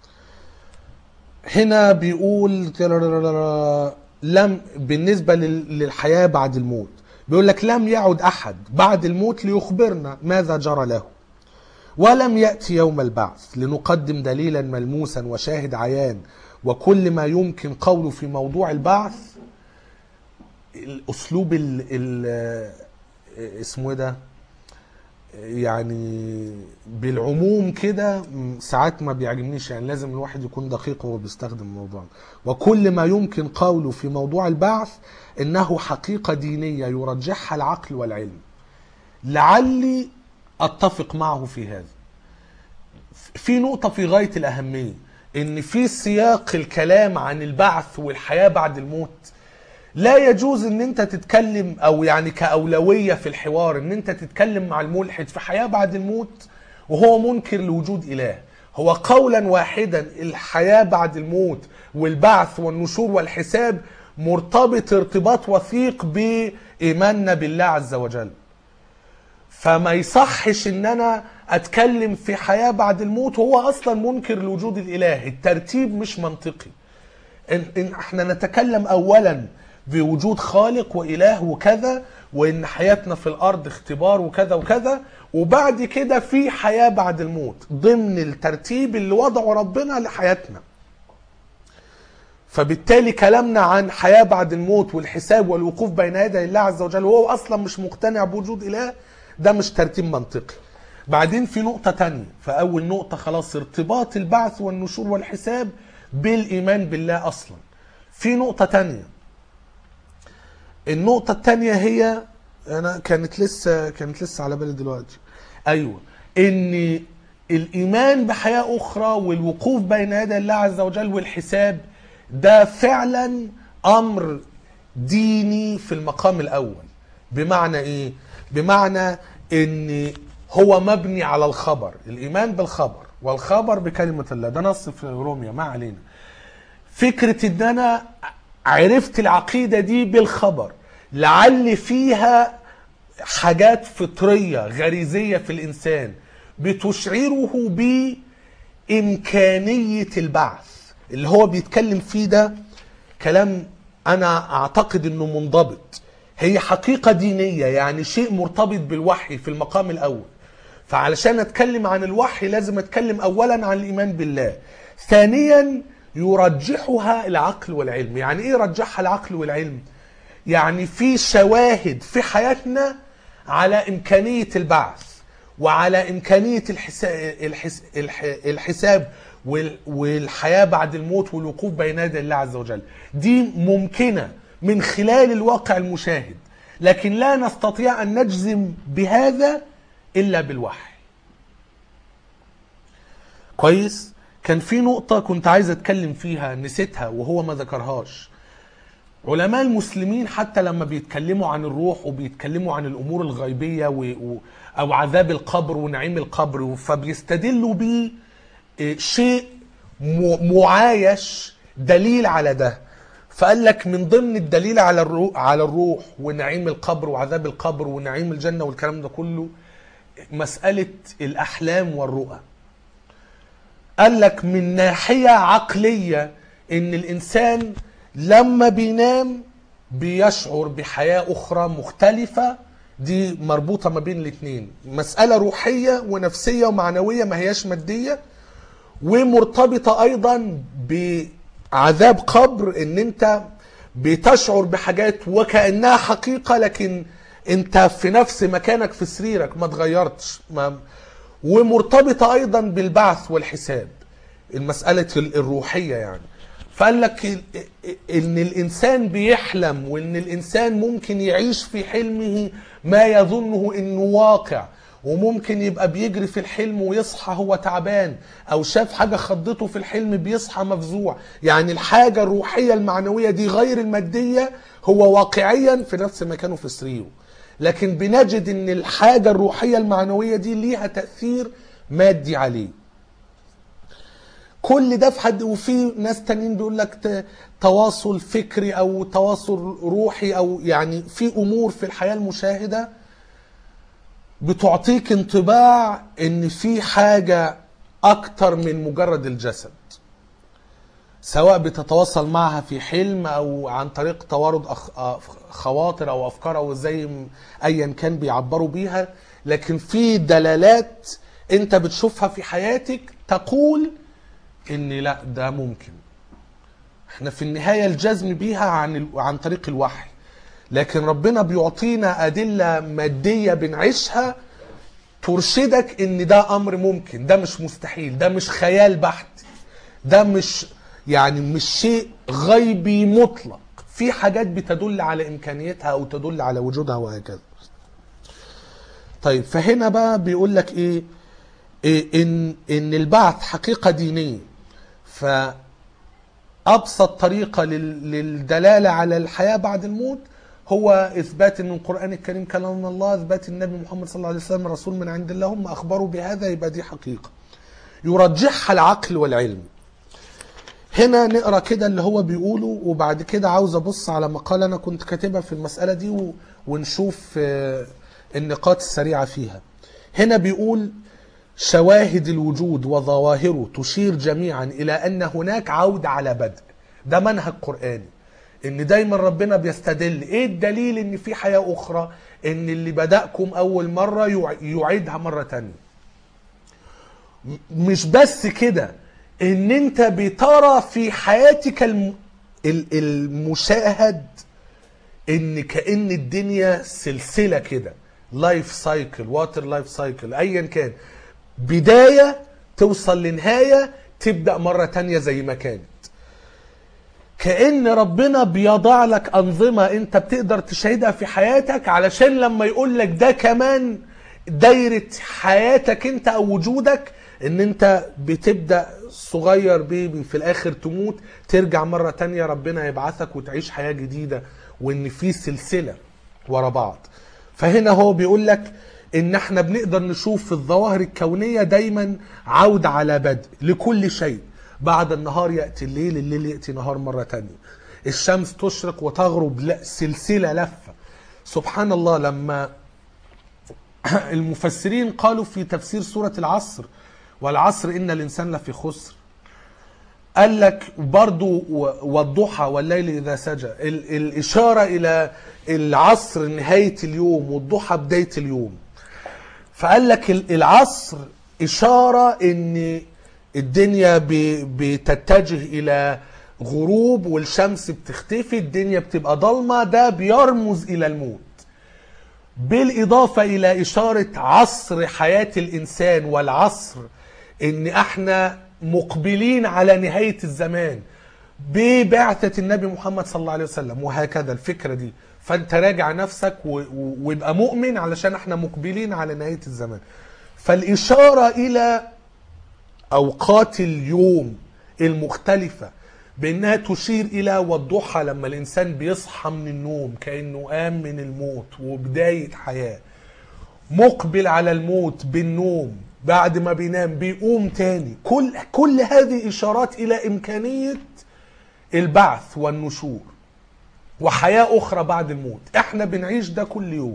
هنا بيقول لم بالنسبة لل- للحياة بعد الموت بيقول لك لم يعد أحد بعد الموت ليخبرنا ماذا جرى له ولم يأتي يوم البعث لنقدم دليلا ملموسا وشاهد عيان وكل ما يمكن قوله في موضوع البعث الأسلوب ال ال اسمه إيه ده يعني بالعموم كده م، ساعات ما بيعجبنيش يعني لازم الواحد يكون دقيق وهو بيستخدم الموضوع ده. وكل ما يمكن قوله في موضوع البعث انه حقيقة دينية يرجحها العقل والعلم لعلي اتفق معه في هذا في نقطة في غاية الأهمية إن في سياق الكلام عن البعث والحياة بعد الموت لا يجوز إن أنت تتكلم أو يعني كأولوية في الحوار إن أنت تتكلم مع الملحد في حياة بعد الموت وهو منكر لوجود إله هو قولا واحدا الحياة بعد الموت والبعث والنشور والحساب مرتبط ارتباط وثيق بإيماننا بالله عز وجل فما يصحش ان انا اتكلم في حياة بعد الموت وهو اصلا منكر لوجود الاله الترتيب مش منطقي إن, إن احنا نتكلم اولا بوجود خالق واله وكذا وان حياتنا في الارض اختبار وكذا وكذا وبعد كده في حياة بعد الموت ضمن الترتيب اللي وضعه ربنا لحياتنا فبالتالي كلامنا عن حياة بعد الموت والحساب والوقوف بين يدي الله عز وجل وهو أصلا مش مقتنع بوجود إله ده مش ترتيب منطقي بعدين في نقطة تانية فأول نقطة خلاص ارتباط البعث والنشور والحساب بالإيمان بالله أصلا في نقطة تانية النقطة التانية هي أنا كانت لسه كانت لسه على بالي دلوقتي أيوه إن الإيمان بحياة أخرى والوقوف بين يدي الله عز وجل والحساب ده فعلا أمر ديني في المقام الأول بمعنى إيه؟ بمعنى إن هو مبني على الخبر الإيمان بالخبر والخبر بكلمة الله ده نص في روميا ما علينا فكرة ان انا عرفت العقيدة دي بالخبر لعل فيها حاجات فطرية غريزية في الانسان بتشعره بامكانية البعث اللي هو بيتكلم فيه ده كلام انا اعتقد انه منضبط هي حقيقة دينية يعني شيء مرتبط بالوحي في المقام الاول فعلشان اتكلم عن الوحي لازم اتكلم اولا عن الايمان بالله ثانيا يرجحها العقل والعلم يعني ايه يرجحها العقل والعلم يعني في شواهد في حياتنا على امكانيه البعث وعلى امكانيه الحساب, الحس الح الحساب وال- والحياه بعد الموت والوقوف بين يدي الله عز وجل دي ممكنه من خلال الواقع المشاهد لكن لا نستطيع ان نجزم بهذا الا بالوحي كويس كان في نقطة كنت عايز اتكلم فيها نسيتها وهو ما ذكرهاش علماء المسلمين حتى لما بيتكلموا عن الروح وبيتكلموا عن الامور الغيبية و... و... او عذاب القبر ونعيم القبر فبيستدلوا بيه إيه، شيء م... معايش دليل على ده فقال لك من ضمن الدليل على الروح على الروح ونعيم القبر وعذاب القبر ونعيم الجنة والكلام ده كله مسألة الأحلام والرؤى قال لك من ناحية عقلية ان الانسان لما بينام بيشعر بحياة اخرى مختلفة دي مربوطة ما بين الاتنين مسألة روحية ونفسية ومعنوية ما هياش مادية ومرتبطة ايضا بعذاب قبر ان انت بتشعر بحاجات وكأنها حقيقة لكن انت في نفس مكانك في سريرك ما اتغيرتش ما ومرتبطة أيضا بالبعث والحساب المسألة الروحية يعني فقال لك ال- إن الإنسان بيحلم وإن الإنسان ممكن يعيش في حلمه ما يظنه إنه واقع وممكن يبقى بيجري في الحلم ويصحى هو تعبان أو شاف حاجة خضته في الحلم بيصحى مفزوع يعني الحاجة الروحية المعنوية دي غير المادية هو واقعيا في نفس مكانه في سريره لكن بنجد ان الحاجة الروحية المعنوية دي ليها تأثير مادي عليه كل ده في حد وفي ناس تانيين بيقول لك ت- تواصل فكري او تواصل روحي او يعني في امور في الحياة المشاهدة بتعطيك انطباع ان في حاجة اكتر من مجرد الجسد سواء بتتواصل معها في حلم او عن طريق توارد أخ... أف- خواطر او افكار او زي م- ايا كان بيعبروا بيها لكن في دلالات انت بتشوفها في حياتك تقول ان لا ده ممكن احنا في النهاية الجزم بيها عن ال... عن طريق الوحي لكن ربنا بيعطينا ادلة مادية بنعيشها ترشدك ان ده امر ممكن ده مش مستحيل ده مش خيال بحت ده مش يعني مش شيء غيبي مطلق في حاجات بتدل على امكانيتها او تدل على وجودها وهكذا طيب فهنا بقى بيقول لك ايه, إيه ان ان البعث حقيقه دينيه فابسط طريقه لل- للدلاله على الحياه بعد الموت هو اثبات ان القران الكريم كلام من الله اثبات النبي محمد صلى الله عليه وسلم رسول من عند الله هم اخبروا بهذا يبقى دي حقيقه يرجحها العقل والعلم هنا نقرا كده اللي هو بيقوله وبعد كده عاوز ابص على مقاله انا كنت كاتبها في المساله دي و- ونشوف آه، النقاط السريعه فيها هنا بيقول شواهد الوجود وظواهره تشير جميعا الى ان هناك عوده على بدء ده منهج قراني ان دايما ربنا بيستدل ايه الدليل ان في حياه اخرى ان اللي بداكم اول مره يع- يعيدها مره تانية مش بس كده ان انت بترى في حياتك الم... ال- المشاهد ان كان الدنيا سلسله كده لايف سايكل واتر لايف سايكل ايا كان بدايه توصل لنهايه تبدا مره تانية زي ما كانت كأن ربنا بيضع لك أنظمة أنت بتقدر تشاهدها في حياتك علشان لما يقول لك ده كمان دايرة حياتك أنت أو وجودك أن أنت بتبدأ صغير بيبي في الآخر تموت ترجع مرة تانية ربنا يبعثك وتعيش حياة جديدة وأن في سلسلة ورا بعض فهنا هو بيقول لك ان احنا بنقدر نشوف في الظواهر الكونية دايما عودة على بدء لكل شيء بعد النهار يأتي الليل الليل يأتي نهار مرة تانية الشمس تشرق وتغرب لا سلسلة لفة سبحان الله لما المفسرين قالوا في تفسير سورة العصر والعصر إن الإنسان لفي خسر قال لك برضو و- والضحى والليل إذا سجى ال- الإشارة إلى العصر نهاية اليوم والضحى بداية اليوم فقال لك ال- العصر إشارة إن الدنيا ب- بتتجه إلى غروب والشمس بتختفي الدنيا بتبقى ضلمة ده بيرمز إلى الموت بالإضافة إلى إشارة عصر حياة الإنسان والعصر إن إحنا مقبلين على نهاية الزمان ببعثة النبي محمد صلى الله عليه وسلم وهكذا الفكرة دي فأنت راجع نفسك و- و- ويبقى مؤمن علشان إحنا مقبلين على نهاية الزمان فالإشارة إلى أوقات اليوم المختلفة بأنها تشير إلى والضحى لما الإنسان بيصحى من النوم كأنه قام من الموت وبداية حياة مقبل على الموت بالنوم بعد ما بينام بيقوم تاني كل كل هذه إشارات إلى إمكانية البعث والنشور وحياة أخرى بعد الموت احنا بنعيش ده كل يوم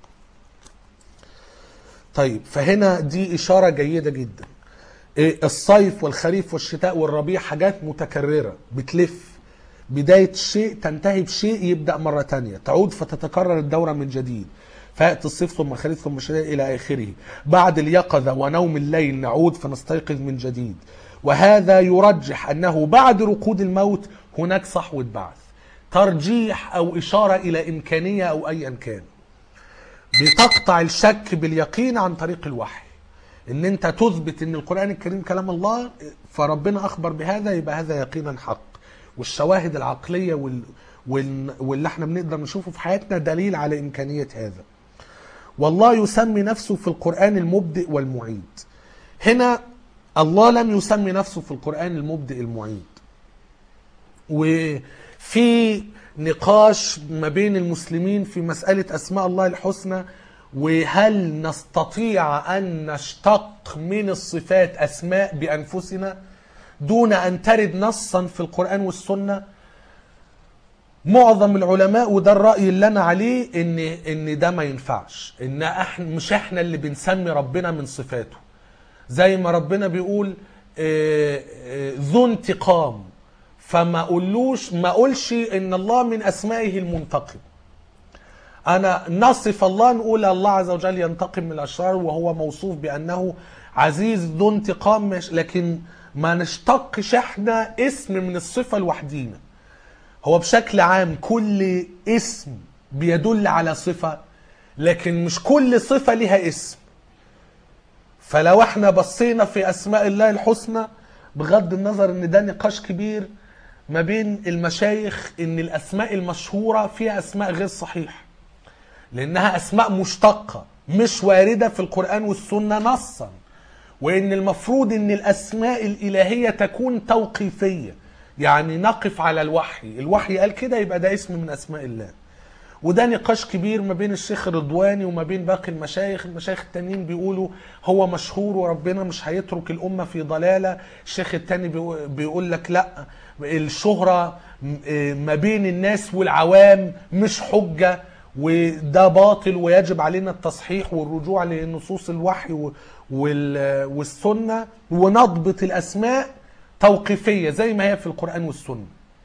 طيب فهنا دي إشارة جيدة جدا إيه، الصيف والخريف والشتاء والربيع حاجات متكررة بتلف بداية شيء تنتهي بشيء يبدأ مرة تانية تعود فتتكرر الدورة من جديد فيأتي الصيف ثم الخريف ثم الشتاء إلى آخره بعد اليقظة ونوم الليل نعود فنستيقظ من جديد وهذا يرجح أنه بعد ركود الموت هناك صحوة بعث ترجيح أو إشارة إلى إمكانية أو أيا كان بتقطع الشك باليقين عن طريق الوحي ان انت تثبت ان القران الكريم كلام الله فربنا اخبر بهذا يبقى هذا يقينا حق والشواهد العقليه وال... وال... واللي احنا بنقدر نشوفه في حياتنا دليل على امكانيه هذا والله يسمي نفسه في القران المبدئ والمعيد هنا الله لم يسمي نفسه في القران المبدئ المعيد وفي نقاش ما بين المسلمين في مسألة أسماء الله الحسنى وهل نستطيع أن نشتق من الصفات أسماء بأنفسنا دون أن ترد نصا في القرآن والسنة معظم العلماء وده الرأي اللي أنا عليه إن إن ده ما ينفعش إن احنا مش احنا اللي بنسمي ربنا من صفاته زي ما ربنا بيقول آه، آه، ذو انتقام فما اقولوش ما اقولش ان الله من اسمائه المنتقم انا نصف الله نقول الله عز وجل ينتقم من الاشرار وهو موصوف بانه عزيز ذو انتقام مش لكن ما نشتقش احنا اسم من الصفه لوحدينا هو بشكل عام كل اسم بيدل على صفه لكن مش كل صفه لها اسم فلو احنا بصينا في اسماء الله الحسنى بغض النظر ان ده نقاش كبير ما بين المشايخ ان الاسماء المشهوره فيها اسماء غير صحيحه لانها اسماء مشتقه مش وارده في القران والسنه نصا وان المفروض ان الاسماء الالهيه تكون توقيفيه يعني نقف على الوحي الوحي قال كده يبقى ده اسم من اسماء الله وده نقاش كبير ما بين الشيخ الرضواني وما بين باقي المشايخ المشايخ التانيين بيقولوا هو مشهور وربنا مش هيترك الأمة في ضلالة الشيخ التاني بيقو- بيقول لك لا الشهرة م- إيه ما بين الناس والعوام مش حجة وده باطل ويجب علينا التصحيح والرجوع لنصوص الوحي و- وال- والسنة ونضبط الأسماء توقيفية زي ما هي في القرآن والسنة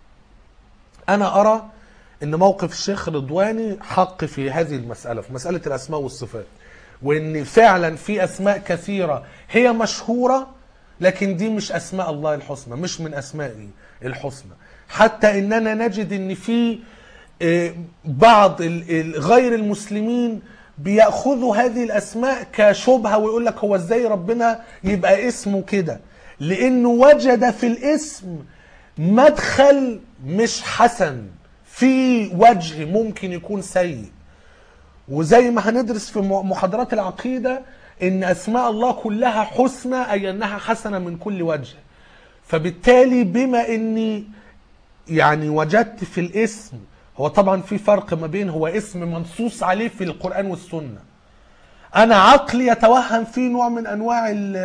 انا ارى ان موقف الشيخ رضواني حق في هذه المساله في مساله الاسماء والصفات وان فعلا في اسماء كثيره هي مشهوره لكن دي مش اسماء الله الحسنى مش من اسمائه الحسنى حتى اننا نجد ان في آه، بعض ال- ال- غير المسلمين بياخذوا هذه الاسماء كشبهه ويقول لك هو ازاي ربنا يبقى اسمه كده لانه وجد في الاسم مدخل مش حسن في وجه ممكن يكون سيء وزي ما هندرس في م- محاضرات العقيدة ان اسماء الله كلها حسنى اي انها حسنة من كل وجه فبالتالي بما اني يعني وجدت في الاسم هو طبعا في فرق ما بين هو اسم منصوص عليه في القرآن والسنة انا عقلي يتوهم فيه نوع من انواع ال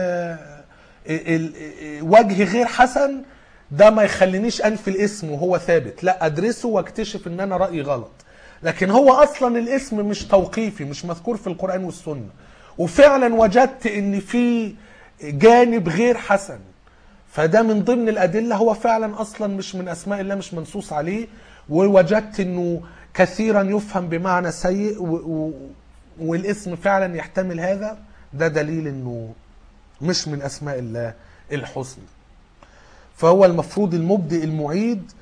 ال وجه غير حسن ده ما يخلينيش انفي الاسم وهو ثابت لا ادرسه واكتشف ان انا رايي غلط لكن هو اصلا الاسم مش توقيفي مش مذكور في القران والسنه وفعلا وجدت ان في جانب غير حسن فده من ضمن الادله هو فعلا اصلا مش من اسماء الله مش منصوص عليه ووجدت انه كثيرا يفهم بمعنى سيء و و والاسم فعلا يحتمل هذا ده دليل انه مش من اسماء الله الحسنى فهو المفروض المبدئ المعيد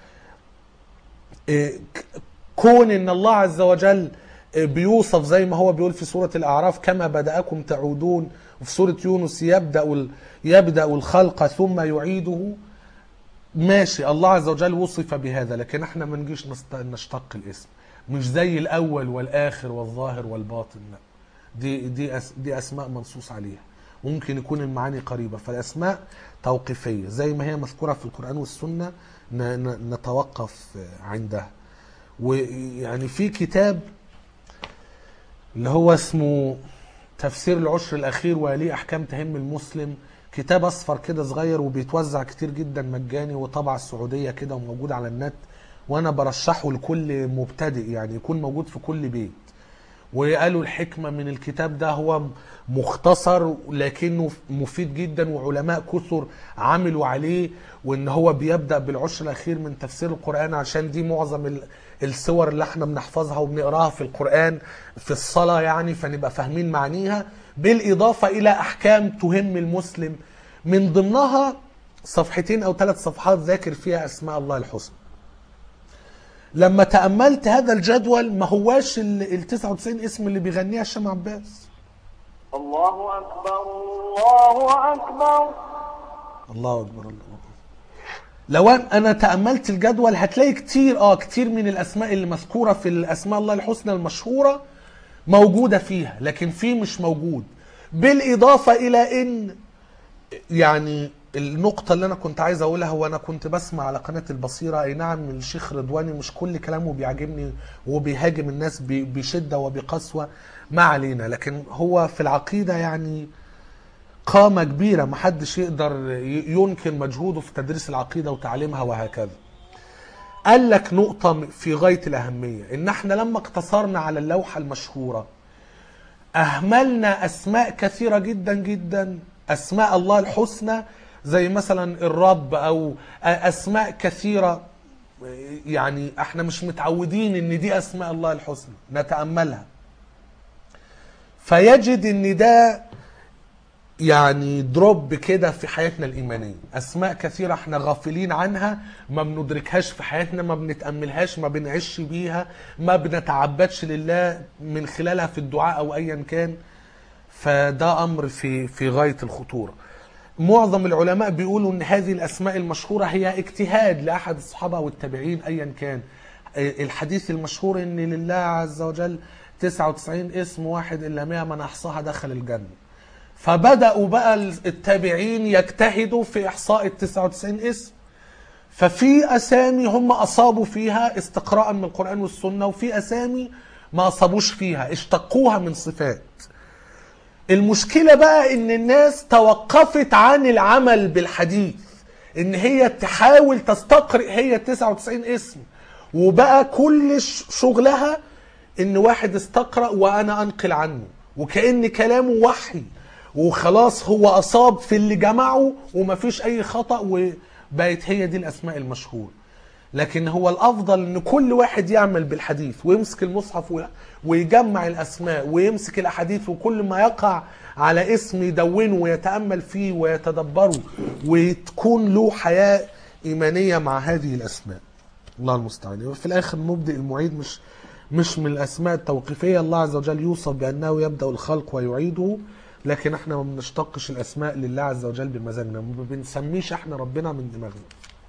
إيه، ك- كون ان الله عز وجل إيه، بيوصف زي ما هو بيقول في سورة الأعراف كما بدأكم تعودون وفي سورة يونس يبدأ ال- يبدأ الخلق ثم يعيده ماشي الله عز وجل وصف بهذا لكن احنا ما نجيش نست- نشتق الاسم مش زي الأول والآخر والظاهر والباطن لا دي دي أس دي أسماء منصوص عليها ممكن يكون المعاني قريبة فالأسماء توقيفية زي ما هي مذكورة في القرآن والسنة ن- ن- نتوقف عندها ويعني في كتاب اللي هو اسمه تفسير العشر الأخير وليه أحكام تهم المسلم كتاب أصفر كده صغير وبيتوزع كتير جدا مجاني وطبعة السعودية كده وموجود على النت وأنا برشحه لكل مبتدئ يعني يكون موجود في كل بيت وقالوا الحكمة من الكتاب ده هو مختصر لكنه مفيد جدا وعلماء كثر عملوا عليه وان هو بيبدأ بالعشر الاخير من تفسير القرآن عشان دي معظم ال- السور اللي احنا بنحفظها وبنقراها في القرآن في الصلاة يعني فنبقى فاهمين معانيها بالإضافة إلى أحكام تهم المسلم من ضمنها صفحتين أو ثلاث صفحات ذاكر فيها أسماء الله الحسنى لما تأملت هذا الجدول ما هواش ال ال 99 اسم اللي بيغنيها هشام عباس الله أكبر الله أكبر الله اكبر الله اكبر لو أن- انا تاملت الجدول هتلاقي كتير اه كتير من الاسماء اللي مذكوره في الاسماء الله الحسنى المشهوره موجوده فيها لكن في مش موجود بالاضافه الى ان يعني النقطة اللي أنا كنت عايز أقولها هو أنا كنت بسمع على قناة البصيرة أي نعم الشيخ رضواني مش كل كلامه بيعجبني وبيهاجم الناس ب- بشدة وبقسوة ما علينا لكن هو في العقيدة يعني قامة كبيرة محدش يقدر ي- ينكر مجهوده في تدريس العقيدة وتعليمها وهكذا قال لك نقطة في غاية الأهمية إن احنا لما اقتصرنا على اللوحة المشهورة أهملنا أسماء كثيرة جدا جدا أسماء الله الحسنى زي مثلا الرب أو أسماء كثيرة يعني احنا مش متعودين ان دي اسماء الله الحسنى نتأملها فيجد ان ده يعني دروب كده في حياتنا الإيمانية أسماء كثيرة احنا غافلين عنها ما بندركهاش في حياتنا ما بنتأملهاش ما بنعيش بيها ما بنتعبدش لله من خلالها في الدعاء أو أيا كان فده امر في في غايه الخطوره معظم العلماء بيقولوا ان هذه الاسماء المشهوره هي اجتهاد لاحد الصحابه والتابعين ايا كان الحديث المشهور ان لله عز وجل 99 اسم واحد الا 100 من احصاها دخل الجنه فبداوا بقى التابعين يجتهدوا في احصاء ال 99 اسم ففي اسامي هم اصابوا فيها استقراء من القران والسنه وفي اسامي ما اصابوش فيها اشتقوها من صفات المشكله بقى ان الناس توقفت عن العمل بالحديث ان هي تحاول تستقرئ هي 99 اسم وبقى كل ش- شغلها ان واحد استقرأ وانا انقل عنه وكأن كلامه وحي وخلاص هو اصاب في اللي جمعه ومفيش اي خطأ وبقت هي دي الاسماء المشهورة لكن هو الافضل ان كل واحد يعمل بالحديث ويمسك المصحف و- ويجمع الاسماء ويمسك الاحاديث وكل ما يقع على اسم يدونه ويتامل فيه ويتدبره وتكون له حياه ايمانيه مع هذه الاسماء الله المستعان وفي الاخر مبدئ المعيد مش مش من الاسماء التوقيفيه الله عز وجل يوصف بانه يبدا الخلق ويعيده لكن احنا ما بنشتقش الاسماء لله عز وجل بمزاجنا ما بنسميش احنا ربنا من دماغنا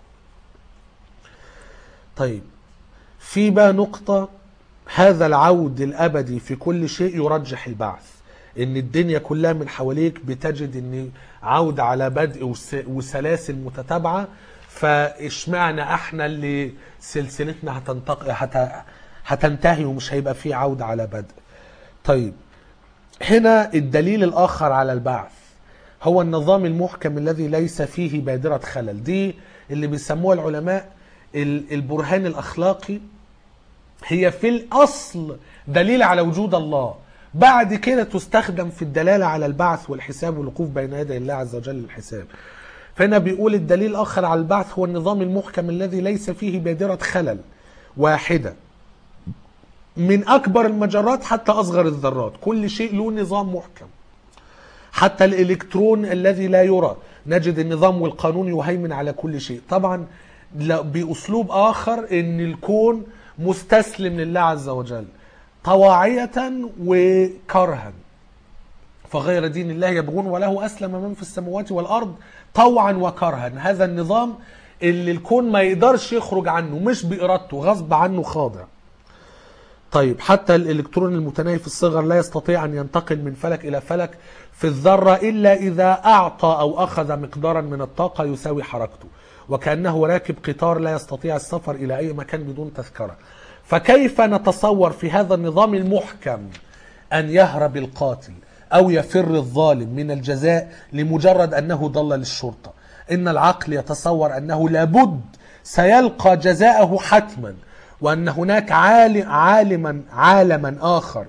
طيب في بقى نقطة هذا العود الأبدي في كل شيء يرجح البعث إن الدنيا كلها من حواليك بتجد إن عود على بدء وس- وسلاسل متتابعة فإشمعنا إحنا اللي سلسلتنا هتنتق... هت... هتنتهي ومش هيبقى فيه عودة على بدء طيب هنا الدليل الآخر على البعث هو النظام المحكم الذي ليس فيه بادرة خلل دي اللي بيسموها العلماء ال- البرهان الأخلاقي هي في الأصل دليل على وجود الله بعد كده تستخدم في الدلالة على البعث والحساب والوقوف بين يدي الله عز وجل للحساب فهنا بيقول الدليل الآخر على البعث هو النظام المحكم الذي ليس فيه بادرة خلل واحدة من أكبر المجرات حتى أصغر الذرات كل شيء له نظام محكم حتى الإلكترون الذي لا يرى نجد النظام والقانون يهيمن على كل شيء طبعا لا- بأسلوب آخر أن الكون مستسلم لله عز وجل طواعية وكرها فغير دين الله يبغون وله أسلم من في السماوات والأرض طوعا وكرها هذا النظام اللي الكون ما يقدرش يخرج عنه مش بإرادته غصب عنه خاضع طيب حتى الإلكترون المتناهي في الصغر لا يستطيع أن ينتقل من فلك إلى فلك في الذرة إلا إذا أعطى أو أخذ مقدارا من الطاقة يساوي حركته وكأنه راكب قطار لا يستطيع السفر إلى أي مكان بدون تذكرة فكيف نتصور في هذا النظام المحكم أن يهرب القاتل أو يفر الظالم من الجزاء لمجرد أنه ضل للشرطة إن العقل يتصور أنه لابد سيلقى جزاءه حتما وأن هناك عالم عالما عالما آخر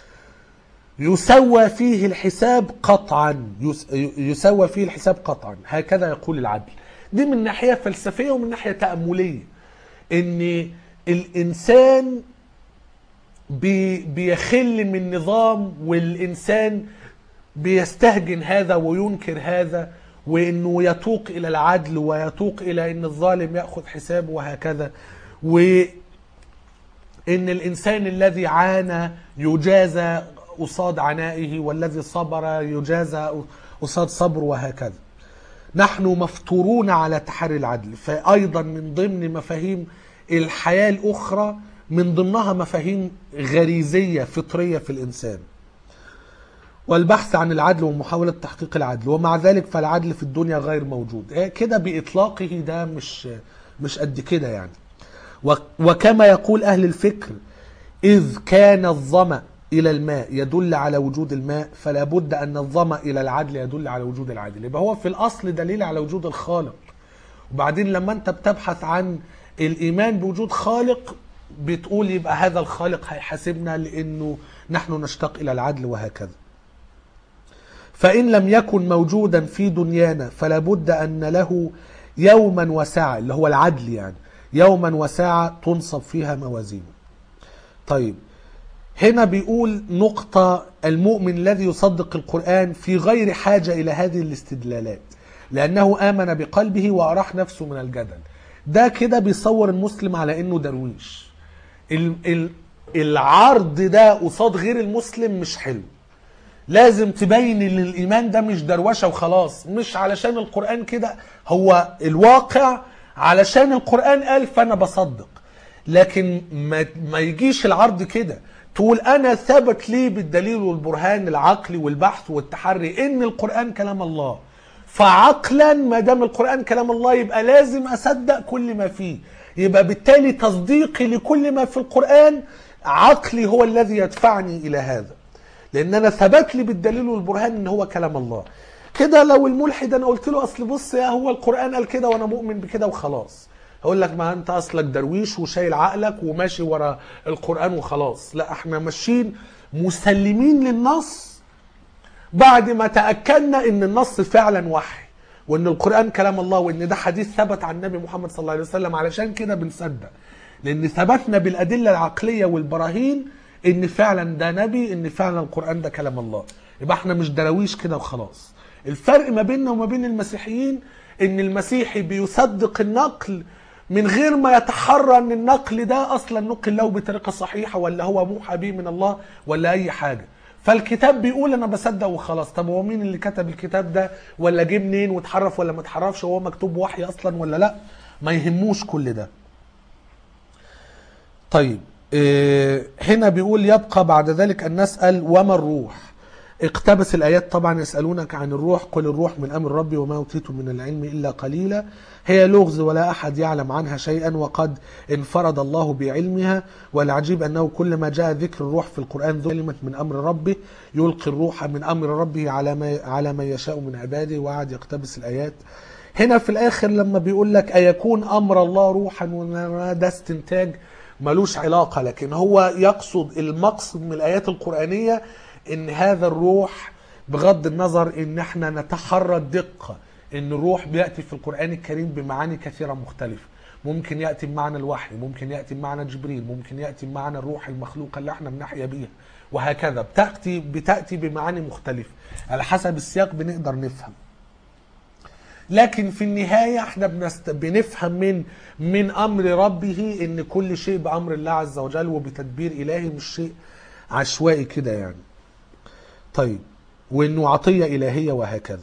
يسوى فيه الحساب قطعا يس- يسوى فيه الحساب قطعا هكذا يقول العدل دي من ناحية فلسفية ومن ناحية تأملية ان الانسان بي بيخل من نظام والانسان بيستهجن هذا وينكر هذا وانه يتوق الى العدل ويتوق الى ان الظالم ياخذ حسابه وهكذا وان الانسان الذي عانى يجازى قصاد عنائه والذي صبر يجازى قصاد صبره وهكذا نحن مفطورون على تحري العدل فأيضا من ضمن مفاهيم الحياة الأخرى من ضمنها مفاهيم غريزية فطرية في الإنسان والبحث عن العدل ومحاولة تحقيق العدل ومع ذلك فالعدل في الدنيا غير موجود إيه كده بإطلاقه ده مش مش قد كده يعني و- وكما يقول أهل الفكر إذ كان الظمأ إلى الماء يدل على وجود الماء فلا بد أن الظمأ إلى العدل يدل على وجود العدل يبقى هو في الأصل دليل على وجود الخالق وبعدين لما أنت بتبحث عن الإيمان بوجود خالق بتقول يبقى هذا الخالق هيحاسبنا لأنه نحن نشتاق إلى العدل وهكذا فإن لم يكن موجودا في دنيانا فلا بد أن له يوما وساعة اللي هو العدل يعني يوما وساعة تنصب فيها موازينه طيب هنا بيقول نقطة المؤمن الذي يصدق القرآن في غير حاجة إلى هذه الاستدلالات لأنه آمن بقلبه وأراح نفسه من الجدل ده كده بيصور المسلم على إنه درويش ال- ال- العرض ده قصاد غير المسلم مش حلو لازم تبين ان الايمان ده مش دروشه وخلاص مش علشان القران كده هو الواقع علشان القران قال فانا بصدق لكن ما, ما يجيش العرض كده تقول انا ثبت لي بالدليل والبرهان العقلي والبحث والتحري ان القران كلام الله فعقلا ما دام القران كلام الله يبقى لازم اصدق كل ما فيه يبقى بالتالي تصديقي لكل ما في القران عقلي هو الذي يدفعني الى هذا لان انا ثبت لي بالدليل والبرهان ان هو كلام الله كده لو الملحد انا قلت له اصل بص يا هو القران قال كده وانا مؤمن بكده وخلاص هقول لك ما انت اصلك درويش وشايل عقلك وماشي ورا القران وخلاص لا احنا ماشيين مسلمين للنص بعد ما تاكدنا ان النص فعلا وحي وان القران كلام الله وان ده حديث ثبت عن النبي محمد صلى الله عليه وسلم علشان كده بنصدق لان ثبتنا بالادله العقليه والبراهين ان فعلا ده نبي ان فعلا القران ده كلام الله يبقى احنا مش دراويش كده وخلاص الفرق ما بيننا وما بين المسيحيين ان المسيحي بيصدق النقل من غير ما يتحرى ان النقل ده اصلا نقل له بطريقه صحيحه ولا هو موحى به من الله ولا اي حاجه فالكتاب بيقول انا بصدق وخلاص طب هو مين اللي كتب الكتاب ده ولا جه منين واتحرف ولا ما اتحرفش هو مكتوب وحي اصلا ولا لا ما يهموش كل ده طيب إيه هنا بيقول يبقى بعد ذلك أن نسأل وما الروح اقتبس الآيات طبعا يسألونك عن الروح قل الروح من أمر ربي وما أوتيت من العلم إلا قليلا هي لغز ولا أحد يعلم عنها شيئا وقد انفرد الله بعلمها والعجيب أنه كلما جاء ذكر الروح في القرآن ذو كلمة من أمر ربه يلقي الروح من أمر ربه على ما على من يشاء من عباده وقعد يقتبس الآيات هنا في الآخر لما بيقول لك أيكون أمر الله روحا وده استنتاج ملوش علاقة لكن هو يقصد المقصد من الآيات القرآنية إن هذا الروح بغض النظر إن احنا نتحرى الدقة إن الروح بيأتي في القرآن الكريم بمعاني كثيرة مختلفة ممكن يأتي بمعنى الوحي ممكن يأتي بمعنى جبريل ممكن يأتي بمعنى الروح المخلوقة اللي احنا بنحيا بيها وهكذا بتأتي بتأتي بمعاني مختلفة على حسب السياق بنقدر نفهم لكن في النهاية احنا بنست... بنفهم من من أمر ربه إن كل شيء بأمر الله عز وجل وبتدبير إلهي مش شيء عشوائي كده يعني طيب وإنه عطية إلهية وهكذا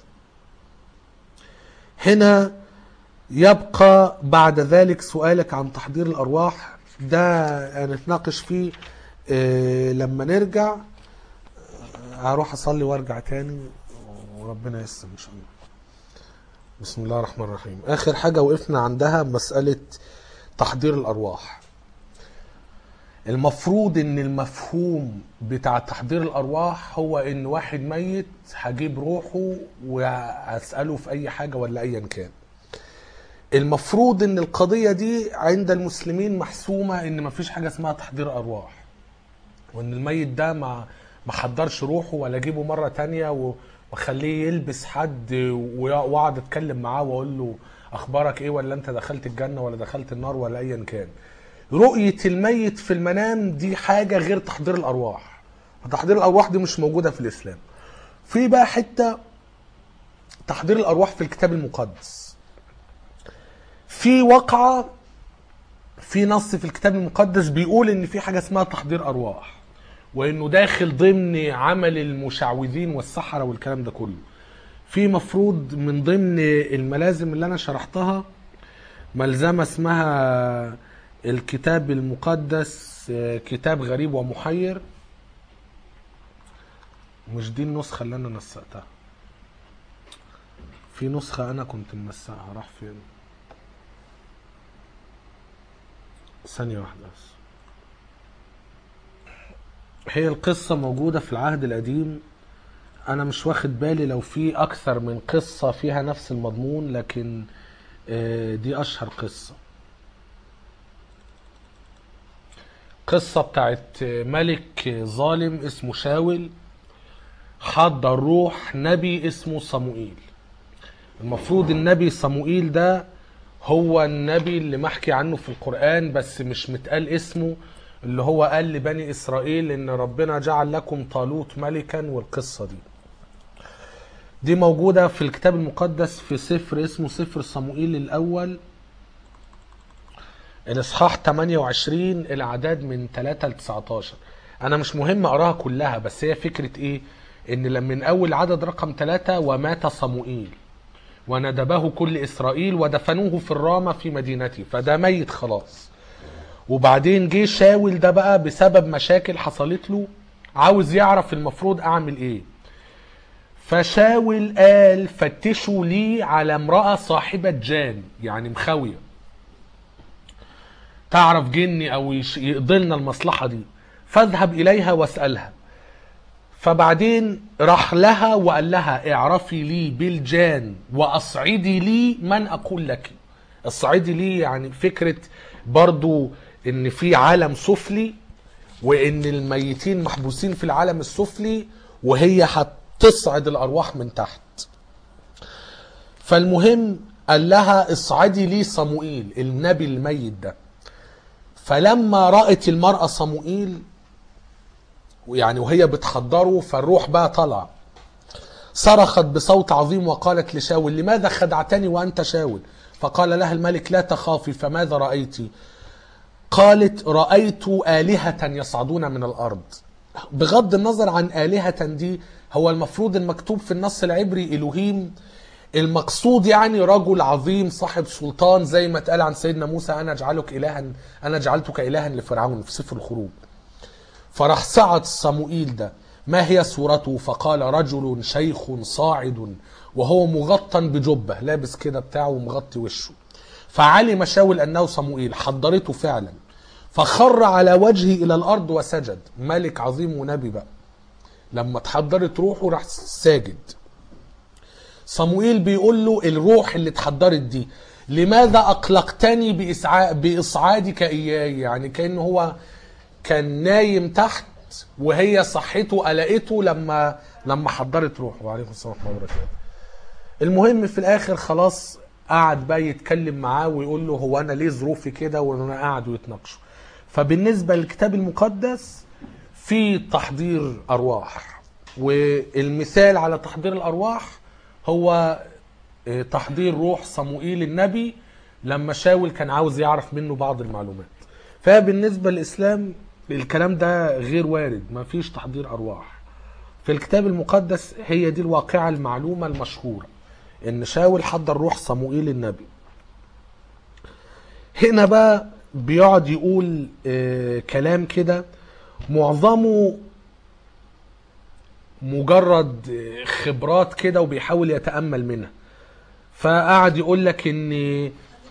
هنا يبقى بعد ذلك سؤالك عن تحضير الأرواح ده هنتناقش فيه اه لما نرجع اه هروح أصلي وأرجع تاني وربنا يسر إن شاء الله بسم الله الرحمن الرحيم اخر حاجه وقفنا عندها مساله تحضير الارواح المفروض ان المفهوم بتاع تحضير الارواح هو ان واحد ميت هجيب روحه واساله في اي حاجه ولا ايا كان المفروض ان القضيه دي عند المسلمين محسومه ان مفيش حاجه اسمها تحضير ارواح وان الميت ده ما ما حضرش روحه ولا اجيبه مره تانية و واخليه يلبس حد واقعد اتكلم معاه واقول له اخبارك ايه ولا انت دخلت الجنه ولا دخلت النار ولا ايا كان رؤيه الميت في المنام دي حاجه غير تحضير الارواح تحضير الارواح دي مش موجوده في الاسلام في بقى حته تحضير الارواح في الكتاب المقدس في وقعه في نص في الكتاب المقدس بيقول ان في حاجه اسمها تحضير ارواح وانه داخل ضمن عمل المشعوذين والسحرة والكلام ده كله في مفروض من ضمن الملازم اللي انا شرحتها ملزمة اسمها الكتاب المقدس كتاب غريب ومحير مش دي النسخة اللي انا نسقتها في نسخة انا كنت منسقها راح فين ثانية واحدة بس هي القصة موجودة في العهد القديم أنا مش واخد بالي لو في أكثر من قصة فيها نفس المضمون لكن دي أشهر قصة قصة بتاعت ملك ظالم اسمه شاول حضر روح نبي اسمه صموئيل المفروض النبي صموئيل ده هو النبي اللي محكي عنه في القرآن بس مش متقال اسمه اللي هو قال لبني اسرائيل ان ربنا جعل لكم طالوت ملكا والقصه دي دي موجوده في الكتاب المقدس في سفر اسمه سفر صموئيل الاول الاصحاح 28 الاعداد من 3 ل 19 انا مش مهم اقراها كلها بس هي فكره ايه ان لما من اول عدد رقم ثلاثة ومات صموئيل وندبه كل اسرائيل ودفنوه في الرامة في مدينته فده ميت خلاص وبعدين جه شاول ده بقى بسبب مشاكل حصلت له عاوز يعرف المفروض اعمل ايه فشاول قال فتشوا لي على امرأة صاحبة جان يعني مخاوية تعرف جني او يش- يقضي لنا المصلحة دي فاذهب اليها واسألها فبعدين راح لها وقال لها اعرفي لي بالجان واصعدي لي من اقول لك اصعدي لي يعني فكرة برضو ان في عالم سفلي وان الميتين محبوسين في العالم السفلي وهي هتصعد الارواح من تحت فالمهم قال لها اصعدي لي صموئيل النبي الميت ده فلما رأت المرأة صموئيل يعني وهي بتحضره فالروح بقى طلع صرخت بصوت عظيم وقالت لشاول لماذا خدعتني وأنت شاول فقال لها الملك لا تخافي فماذا رأيت قالت رأيت آلهة يصعدون من الأرض بغض النظر عن آلهة دي هو المفروض المكتوب في النص العبري إلهيم المقصود يعني رجل عظيم صاحب سلطان زي ما اتقال عن سيدنا موسى أنا أجعلك إلها أنا جعلتك إلها لفرعون في سفر الخروج فراح صعد صموئيل ده ما هي صورته فقال رجل شيخ صاعد وهو مغطى بجبة لابس كده بتاعه ومغطي وشه فعلم شاول أنه صموئيل حضرته فعلا فخر على وجهه إلى الأرض وسجد ملك عظيم ونبي بقى لما اتحضرت روحه راح ساجد صموئيل بيقول له الروح اللي اتحضرت دي لماذا أقلقتني بإسعا... بإصعادك إياي يعني كأنه هو كان نايم تحت وهي صحته قلقته لما لما حضرت روحه وعليكم السلام ورحمه الله وبركاته المهم في الاخر خلاص قعد بقى يتكلم معاه ويقول له هو انا ليه ظروفي كده وانا قاعد ويتناقشوا فبالنسبه للكتاب المقدس في تحضير ارواح والمثال على تحضير الارواح هو آه، تحضير روح صموئيل النبي لما شاول كان عاوز يعرف منه بعض المعلومات فبالنسبه للاسلام الكلام ده غير وارد ما فيش تحضير ارواح في الكتاب المقدس هي دي الواقعه المعلومه المشهوره ان شاول حضر روح صموئيل النبي هنا بقى بيقعد يقول آه كلام كده معظمه مجرد آه، خبرات كده وبيحاول يتامل منها فقعد يقول لك ان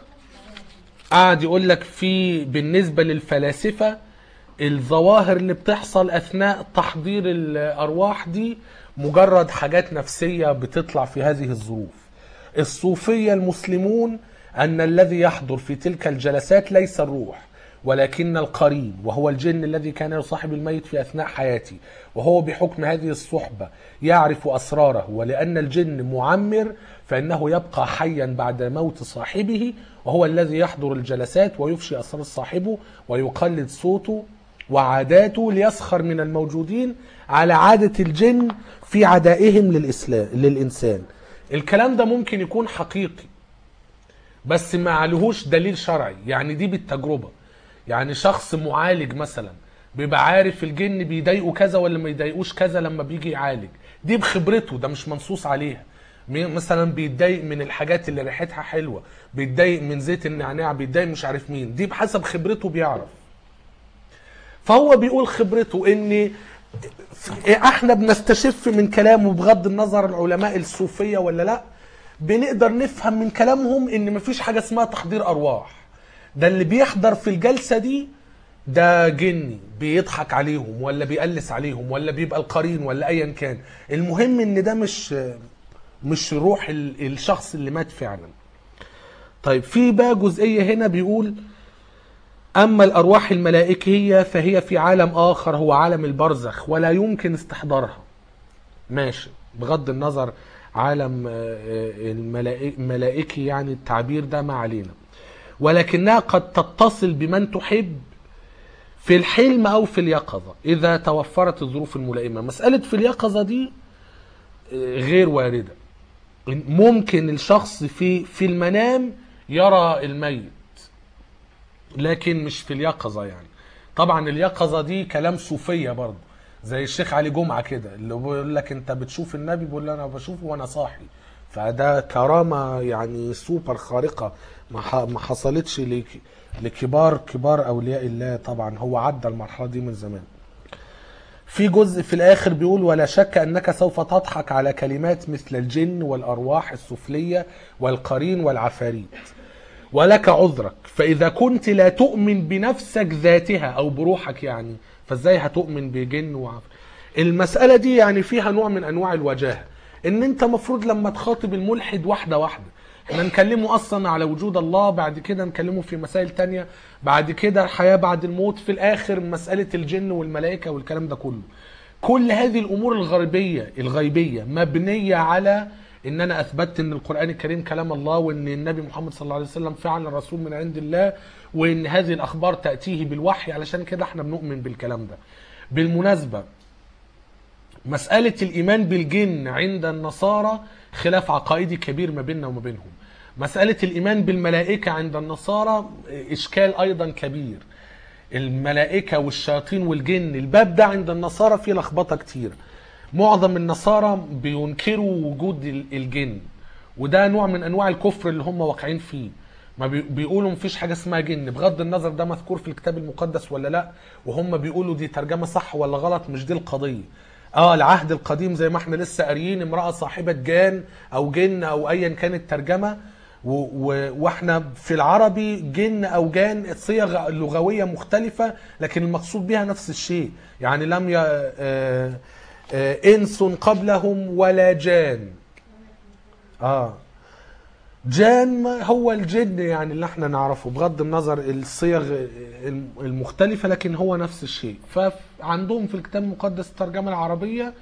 قعد يقول لك في بالنسبه للفلاسفه الظواهر اللي بتحصل اثناء تحضير الارواح دي مجرد حاجات نفسيه بتطلع في هذه الظروف الصوفيه المسلمون ان الذي يحضر في تلك الجلسات ليس الروح ولكن القرين وهو الجن الذي كان يصاحب الميت في اثناء حياته وهو بحكم هذه الصحبه يعرف اسراره ولان الجن معمر فانه يبقى حيا بعد موت صاحبه وهو الذي يحضر الجلسات ويفشي اسرار صاحبه ويقلد صوته وعاداته ليسخر من الموجودين على عاده الجن في عدائهم للاسلام للانسان الكلام ده ممكن يكون حقيقي بس ما عليهوش دليل شرعي يعني دي بالتجربة يعني شخص معالج مثلا بيبقى عارف الجن بيضايقه كذا ولا ما يضايقوش كذا لما بيجي يعالج دي بخبرته ده مش منصوص عليها م- مثلا بيتضايق من الحاجات اللي ريحتها حلوه بيتضايق من زيت النعناع بيتضايق مش عارف مين دي بحسب خبرته بيعرف فهو بيقول خبرته ان احنا بنستشف من كلامه بغض النظر العلماء الصوفيه ولا لا بنقدر نفهم من كلامهم ان مفيش حاجه اسمها تحضير ارواح ده اللي بيحضر في الجلسه دي ده جني بيضحك عليهم ولا بيقلس عليهم ولا بيبقى القرين ولا ايا كان المهم ان ده مش مش روح ال- الشخص اللي مات فعلا طيب في بقى جزئيه هنا بيقول أما الأرواح الملائكية فهي في عالم آخر هو عالم البرزخ ولا يمكن استحضارها ماشي بغض النظر عالم آه، آه، الملائك- الملائكي يعني التعبير ده ما علينا ولكنها قد تتصل بمن تحب في الحلم أو في اليقظة إذا توفرت الظروف الملائمة مسألة في اليقظة دي آه، غير واردة ممكن الشخص في في المنام يرى الميت لكن مش في اليقظة يعني طبعا اليقظة دي كلام صوفية برضه زي الشيخ علي جمعه كده اللي بيقول لك انت بتشوف النبي بيقول له انا بشوفه وانا صاحي فده كرامه يعني سوبر خارقه ما ح- ما حصلتش لك- لكبار كبار اولياء الله طبعا هو عدى المرحله دي من زمان في جزء في الاخر بيقول ولا شك انك سوف تضحك على كلمات مثل الجن والارواح السفليه والقرين والعفاريت ولك عذرك فاذا كنت لا تؤمن بنفسك ذاتها او بروحك يعني فازاي هتؤمن بجن وعف المساله دي يعني فيها نوع من انواع الوجاهه ان انت مفروض لما تخاطب الملحد واحده واحده احنا نكلمه اصلا على وجود الله بعد كده نكلمه في مسائل تانية بعد كده الحياه بعد الموت في الاخر مساله الجن والملائكه والكلام ده كله كل هذه الامور الغربيه الغيبيه مبنيه على ان انا اثبتت ان القران الكريم كلام الله وان النبي محمد صلى الله عليه وسلم فعلا رسول من عند الله وان هذه الاخبار تاتيه بالوحي علشان كده احنا بنؤمن بالكلام ده بالمناسبه مسألة الإيمان بالجن عند النصارى خلاف عقائدي كبير ما بيننا وما بينهم مسألة الإيمان بالملائكة عند النصارى إشكال أيضا كبير الملائكة والشياطين والجن الباب ده عند النصارى فيه لخبطة كتير معظم النصارى بينكروا وجود ال- الجن وده نوع من أنواع الكفر اللي هم واقعين فيه ما بي- بيقولوا مفيش حاجة اسمها جن بغض النظر ده مذكور في الكتاب المقدس ولا لا وهم بيقولوا دي ترجمة صح ولا غلط مش دي القضية اه العهد القديم زي ما احنا لسه قاريين امرأة صاحبة جان او جن او ايا كانت الترجمة و و واحنا في العربي جن او جان صيغ لغوية مختلفة لكن المقصود بها نفس الشيء يعني لم ي... آه آه انس قبلهم ولا جان اه جان ما هو الجن يعني اللي احنا نعرفه بغض النظر الصيغ المختلفة لكن هو نفس الشيء فعندهم في الكتاب المقدس الترجمة العربية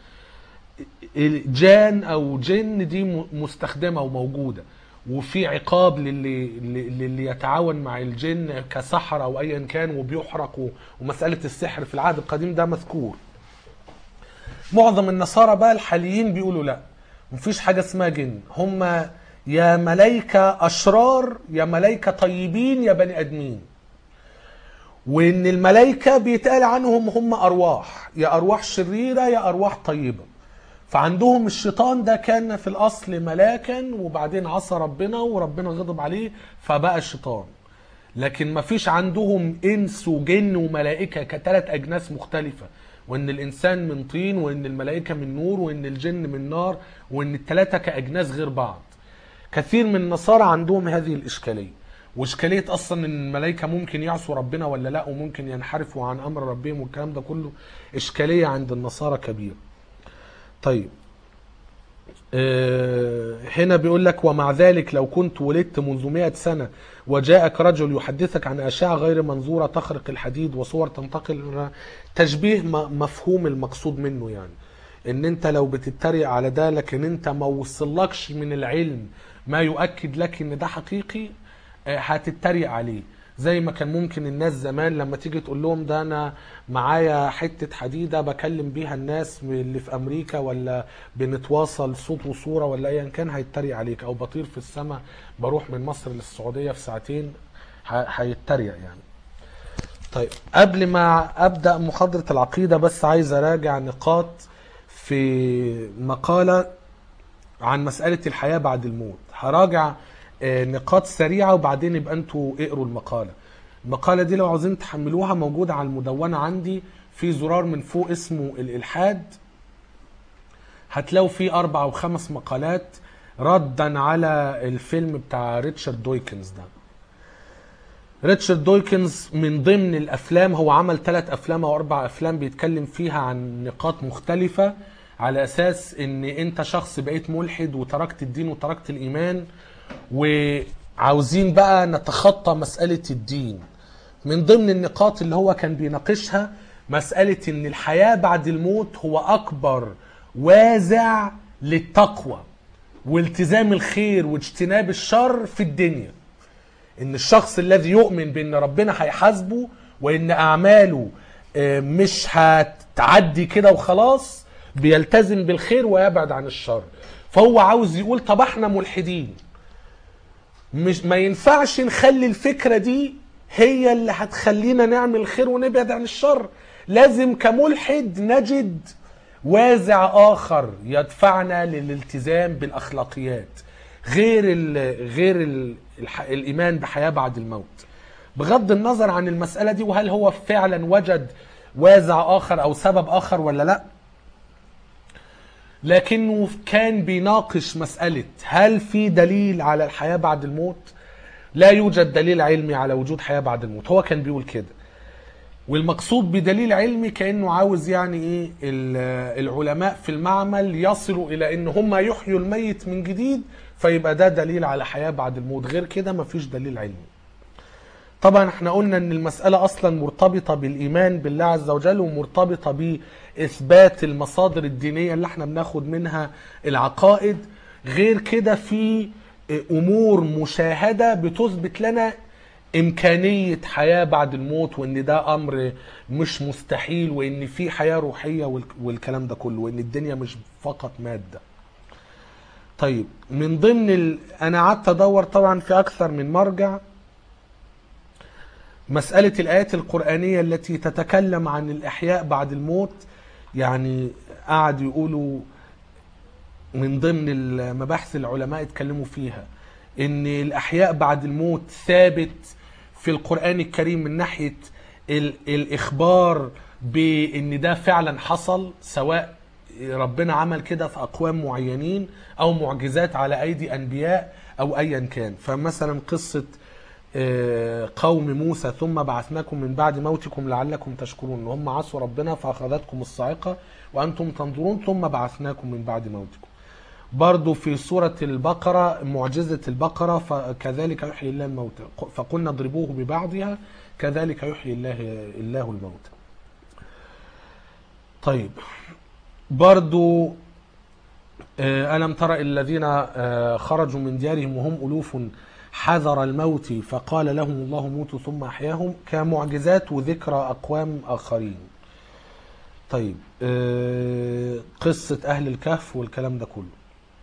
جان او جن دي م- مستخدمة وموجودة وفي عقاب للي للي يتعاون مع الجن كسحر او ايا كان وبيحرق و- ومسألة السحر في العهد القديم ده مذكور معظم النصارى بقى الحاليين بيقولوا لا مفيش حاجة اسمها جن هم يا ملايكة أشرار يا ملايكة طيبين يا بني آدمين وإن الملايكة بيتقال عنهم هم أرواح يا أرواح شريرة يا أرواح طيبة فعندهم الشيطان ده كان في الأصل ملاكا وبعدين عصى ربنا وربنا غضب عليه فبقى شيطان لكن ما فيش عندهم انس وجن وملائكه كثلاث اجناس مختلفه وان الانسان من طين وان الملائكه من نور وان الجن من نار وان الثلاثه كاجناس غير بعض كثير من النصارى عندهم هذه الاشكاليه واشكاليه اصلا ان الملائكه ممكن يعصوا ربنا ولا لا وممكن ينحرفوا عن امر ربهم والكلام ده كله اشكاليه عند النصارى كبيره طيب آه، هنا بيقول لك ومع ذلك لو كنت ولدت منذ مئة سنة وجاءك رجل يحدثك عن أشعة غير منظورة تخرق الحديد وصور تنتقل تشبيه م- مفهوم المقصود منه يعني ان انت لو بتتريق على ده لكن انت ما وصلكش من العلم ما يؤكد لك ان ده حقيقي آه، هتتريق عليه زي ما كان ممكن الناس زمان لما تيجي تقول لهم ده انا معايا حته حديده بكلم بيها الناس اللي في امريكا ولا بنتواصل صوت وصوره ولا ايا كان هيتريق عليك او بطير في السماء بروح من مصر للسعوديه في ساعتين ه- هيتريق يعني طيب قبل ما ابدا محاضره العقيده بس عايز اراجع نقاط في مقاله عن مسألة الحياة بعد الموت هراجع آه، نقاط سريعة وبعدين يبقى انتوا اقروا المقالة المقالة دي لو عاوزين تحملوها موجودة على المدونة عندي في زرار من فوق اسمه الإلحاد هتلاقوا فيه أربع أو خمس مقالات ردا على الفيلم بتاع ريتشارد دويكنز ده ريتشارد دويكنز من ضمن الافلام هو عمل ثلاث افلام او اربع افلام بيتكلم فيها عن نقاط مختلفه على اساس ان انت شخص بقيت ملحد وتركت الدين وتركت الايمان وعاوزين بقى نتخطى مساله الدين من ضمن النقاط اللي هو كان بيناقشها مساله ان الحياه بعد الموت هو اكبر وازع للتقوى والتزام الخير واجتناب الشر في الدنيا ان الشخص الذي يؤمن بان ربنا هيحاسبه وان اعماله آه، مش هتعدي كده وخلاص بيلتزم بالخير ويبعد عن الشر فهو عاوز يقول طب احنا ملحدين مش ما ينفعش نخلي الفكره دي هي اللي هتخلينا نعمل الخير ونبعد عن الشر لازم كملحد نجد وازع اخر يدفعنا للالتزام بالاخلاقيات غير ال غير ال الح- الايمان بحياه بعد الموت بغض النظر عن المساله دي وهل هو فعلا وجد وازع اخر او سبب اخر ولا لا لكنه كان بيناقش مسألة هل في دليل على الحياة بعد الموت؟ لا يوجد دليل علمي على وجود حياة بعد الموت، هو كان بيقول كده. والمقصود بدليل علمي كأنه عاوز يعني ايه ال- العلماء في المعمل يصلوا إلى إن هم يحيوا الميت من جديد فيبقى ده دليل على حياة بعد الموت، غير كده مفيش دليل علمي. طبعا احنا قلنا ان المسألة اصلا مرتبطة بالايمان بالله عز وجل ومرتبطة باثبات المصادر الدينية اللي احنا بناخد منها العقائد غير كده في امور مشاهدة بتثبت لنا امكانية حياة بعد الموت وان ده امر مش مستحيل وان في حياة روحية والك- والكلام ده كله وان الدنيا مش فقط مادة طيب من ضمن ال... انا قعدت ادور طبعا في اكثر من مرجع مسألة الآيات القرآنية التي تتكلم عن الإحياء بعد الموت يعني قعدوا يقولوا من ضمن المباحث العلماء اتكلموا فيها ان الأحياء بعد الموت ثابت في القرآن الكريم من ناحية ال- الإخبار بأن ده فعلا حصل سواء ربنا عمل كده في أقوام معينين أو معجزات على أيدي أنبياء أو أيا كان فمثلا قصة آه، قوم موسى ثم بعثناكم من بعد موتكم لعلكم تشكرون ان هم عصوا ربنا فاخذتكم الصاعقه وانتم تنظرون ثم بعثناكم من بعد موتكم برضو في سورة البقرة معجزة البقرة فكذلك يحيي الله الموتى فقلنا اضربوه ببعضها كذلك يحيي الله الله الموتى طيب برضو آه، ألم تر إلى الذين آه، خرجوا من ديارهم وهم ألوف حذر الموت فقال لهم الله موتوا ثم أحياهم كمعجزات وذكرى أقوام آخرين طيب آه، قصة أهل الكهف والكلام ده كله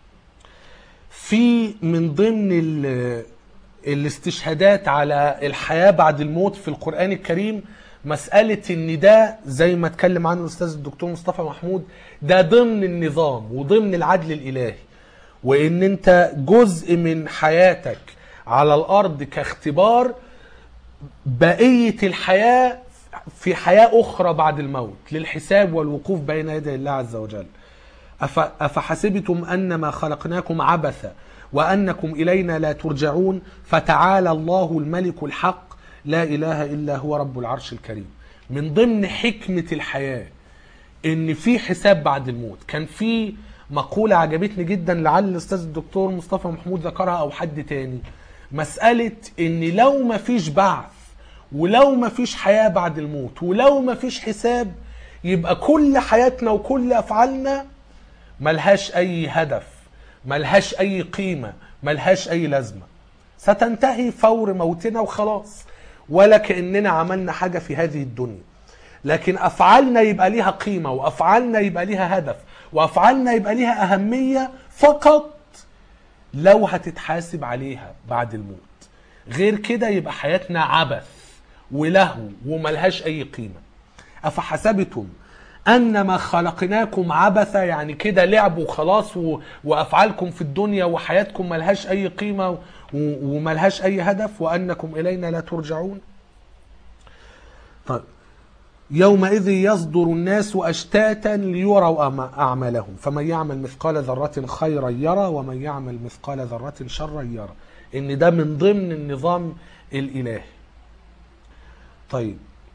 في من ضمن ال- الاستشهادات على الحياة بعد الموت في القرآن الكريم مسألة ان ده زي ما اتكلم عنه الأستاذ الدكتور مصطفى محمود ده ضمن النظام وضمن العدل الإلهي وان انت جزء من حياتك على الأرض كاختبار بقية الحياة في حياة أخرى بعد الموت للحساب والوقوف بين يدي الله عز وجل أف أفحسبتم أنما خلقناكم عبثا وأنكم إلينا لا ترجعون فتعالى الله الملك الحق لا إله إلا هو رب العرش الكريم من ضمن حكمة الحياة ان في حساب بعد الموت كان في مقولة عجبتني جدا لعل الاستاذ الدكتور مصطفى محمود ذكرها او حد تاني مسألة ان لو ما فيش بعث ولو ما فيش حياة بعد الموت ولو ما فيش حساب يبقى كل حياتنا وكل افعالنا ملهاش اي هدف ملهاش اي قيمة ملهاش اي لازمة ستنتهي فور موتنا وخلاص ولا كأننا عملنا حاجة في هذه الدنيا لكن افعالنا يبقى ليها قيمة وافعالنا يبقى ليها هدف وافعالنا يبقى ليها اهمية فقط لو هتتحاسب عليها بعد الموت غير كده يبقى حياتنا عبث ولهو وملهاش اي قيمة افحسبتم انما خلقناكم عبثا يعني كده لعب وخلاص و... وافعالكم في الدنيا وحياتكم ملهاش اي قيمة و... وملهاش اي هدف وانكم الينا لا ترجعون طيب يومئذ يصدر الناس أشتاتا ليروا أم- أعمالهم فمن يعمل مثقال ذرة خيرا يرى ومن يعمل مثقال ذرة شرا يرى إن ده من ضمن النظام الإلهي طيب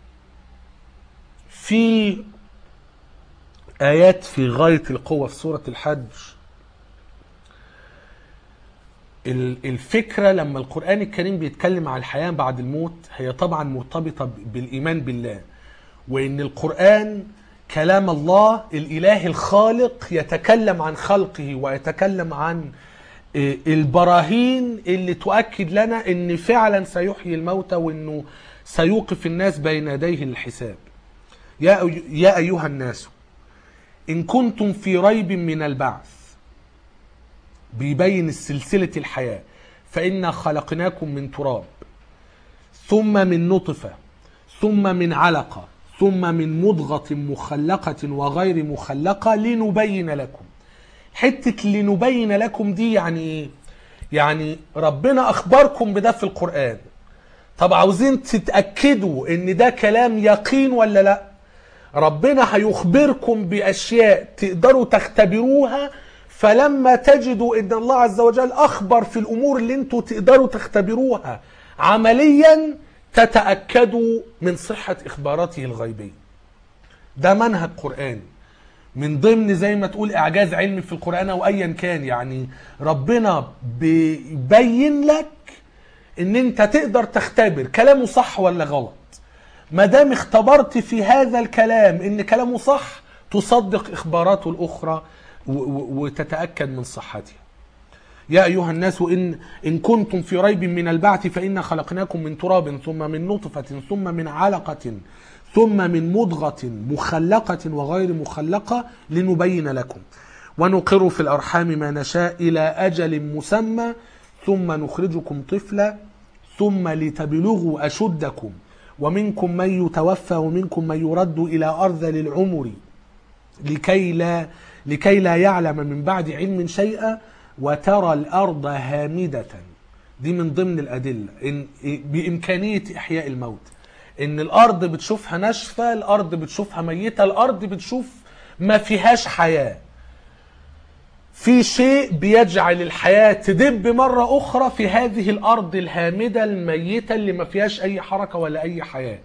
في آيات في غاية القوة في سورة الحج ال- الفكرة لما القرآن الكريم بيتكلم على الحياة بعد الموت هي طبعا مرتبطة ب- بالإيمان بالله وإن القرآن كلام الله الإله الخالق يتكلم عن خلقه ويتكلم عن آه، البراهين اللي تؤكد لنا إن فعلا سيحيي الموتى وإنه سيوقف الناس بين يديه للحساب يا أي- يا أيها الناس إن كنتم في ريب من البعث بيبين سلسلة الحياة فإنا خلقناكم من تراب ثم من نطفة ثم من علقة ثم من مضغة مخلقة وغير مخلقة لنبين لكم حتة لنبين لكم دي يعني ايه يعني ربنا اخبركم بده في القرآن طب عاوزين تتأكدوا ان ده كلام يقين ولا لا ربنا هيخبركم باشياء تقدروا تختبروها فلما تجدوا ان الله عز وجل اخبر في الامور اللي انتوا تقدروا تختبروها عمليا تتاكدوا من صحه اخباراته الغيبيه ده منهج قراني من ضمن زي ما تقول اعجاز علمي في القران او ايا كان يعني ربنا بيبين لك ان انت تقدر تختبر كلامه صح ولا غلط ما دام اختبرت في هذا الكلام ان كلامه صح تصدق اخباراته الاخرى و- و- وتتاكد من صحتها يا ايها الناس ان ان كنتم في ريب من البعث فانا خلقناكم من تراب ثم من نطفه ثم من علقه ثم من مضغه مخلقه وغير مخلقه لنبين لكم ونقر في الارحام ما نشاء الى اجل مسمى ثم نخرجكم طفلا ثم لتبلغوا اشدكم ومنكم من يتوفى ومنكم من يرد الى ارذل العمر لكي لا لكي لا يعلم من بعد علم شيئا وترى الارض هامده دي من ضمن الادله ان بامكانيه احياء الموت ان الارض بتشوفها ناشفه الارض بتشوفها ميته الارض بتشوف ما فيهاش حياه في شيء بيجعل الحياة تدب مرة أخرى في هذه الأرض الهامدة الميتة اللي ما فيهاش أي حركة ولا أي حياة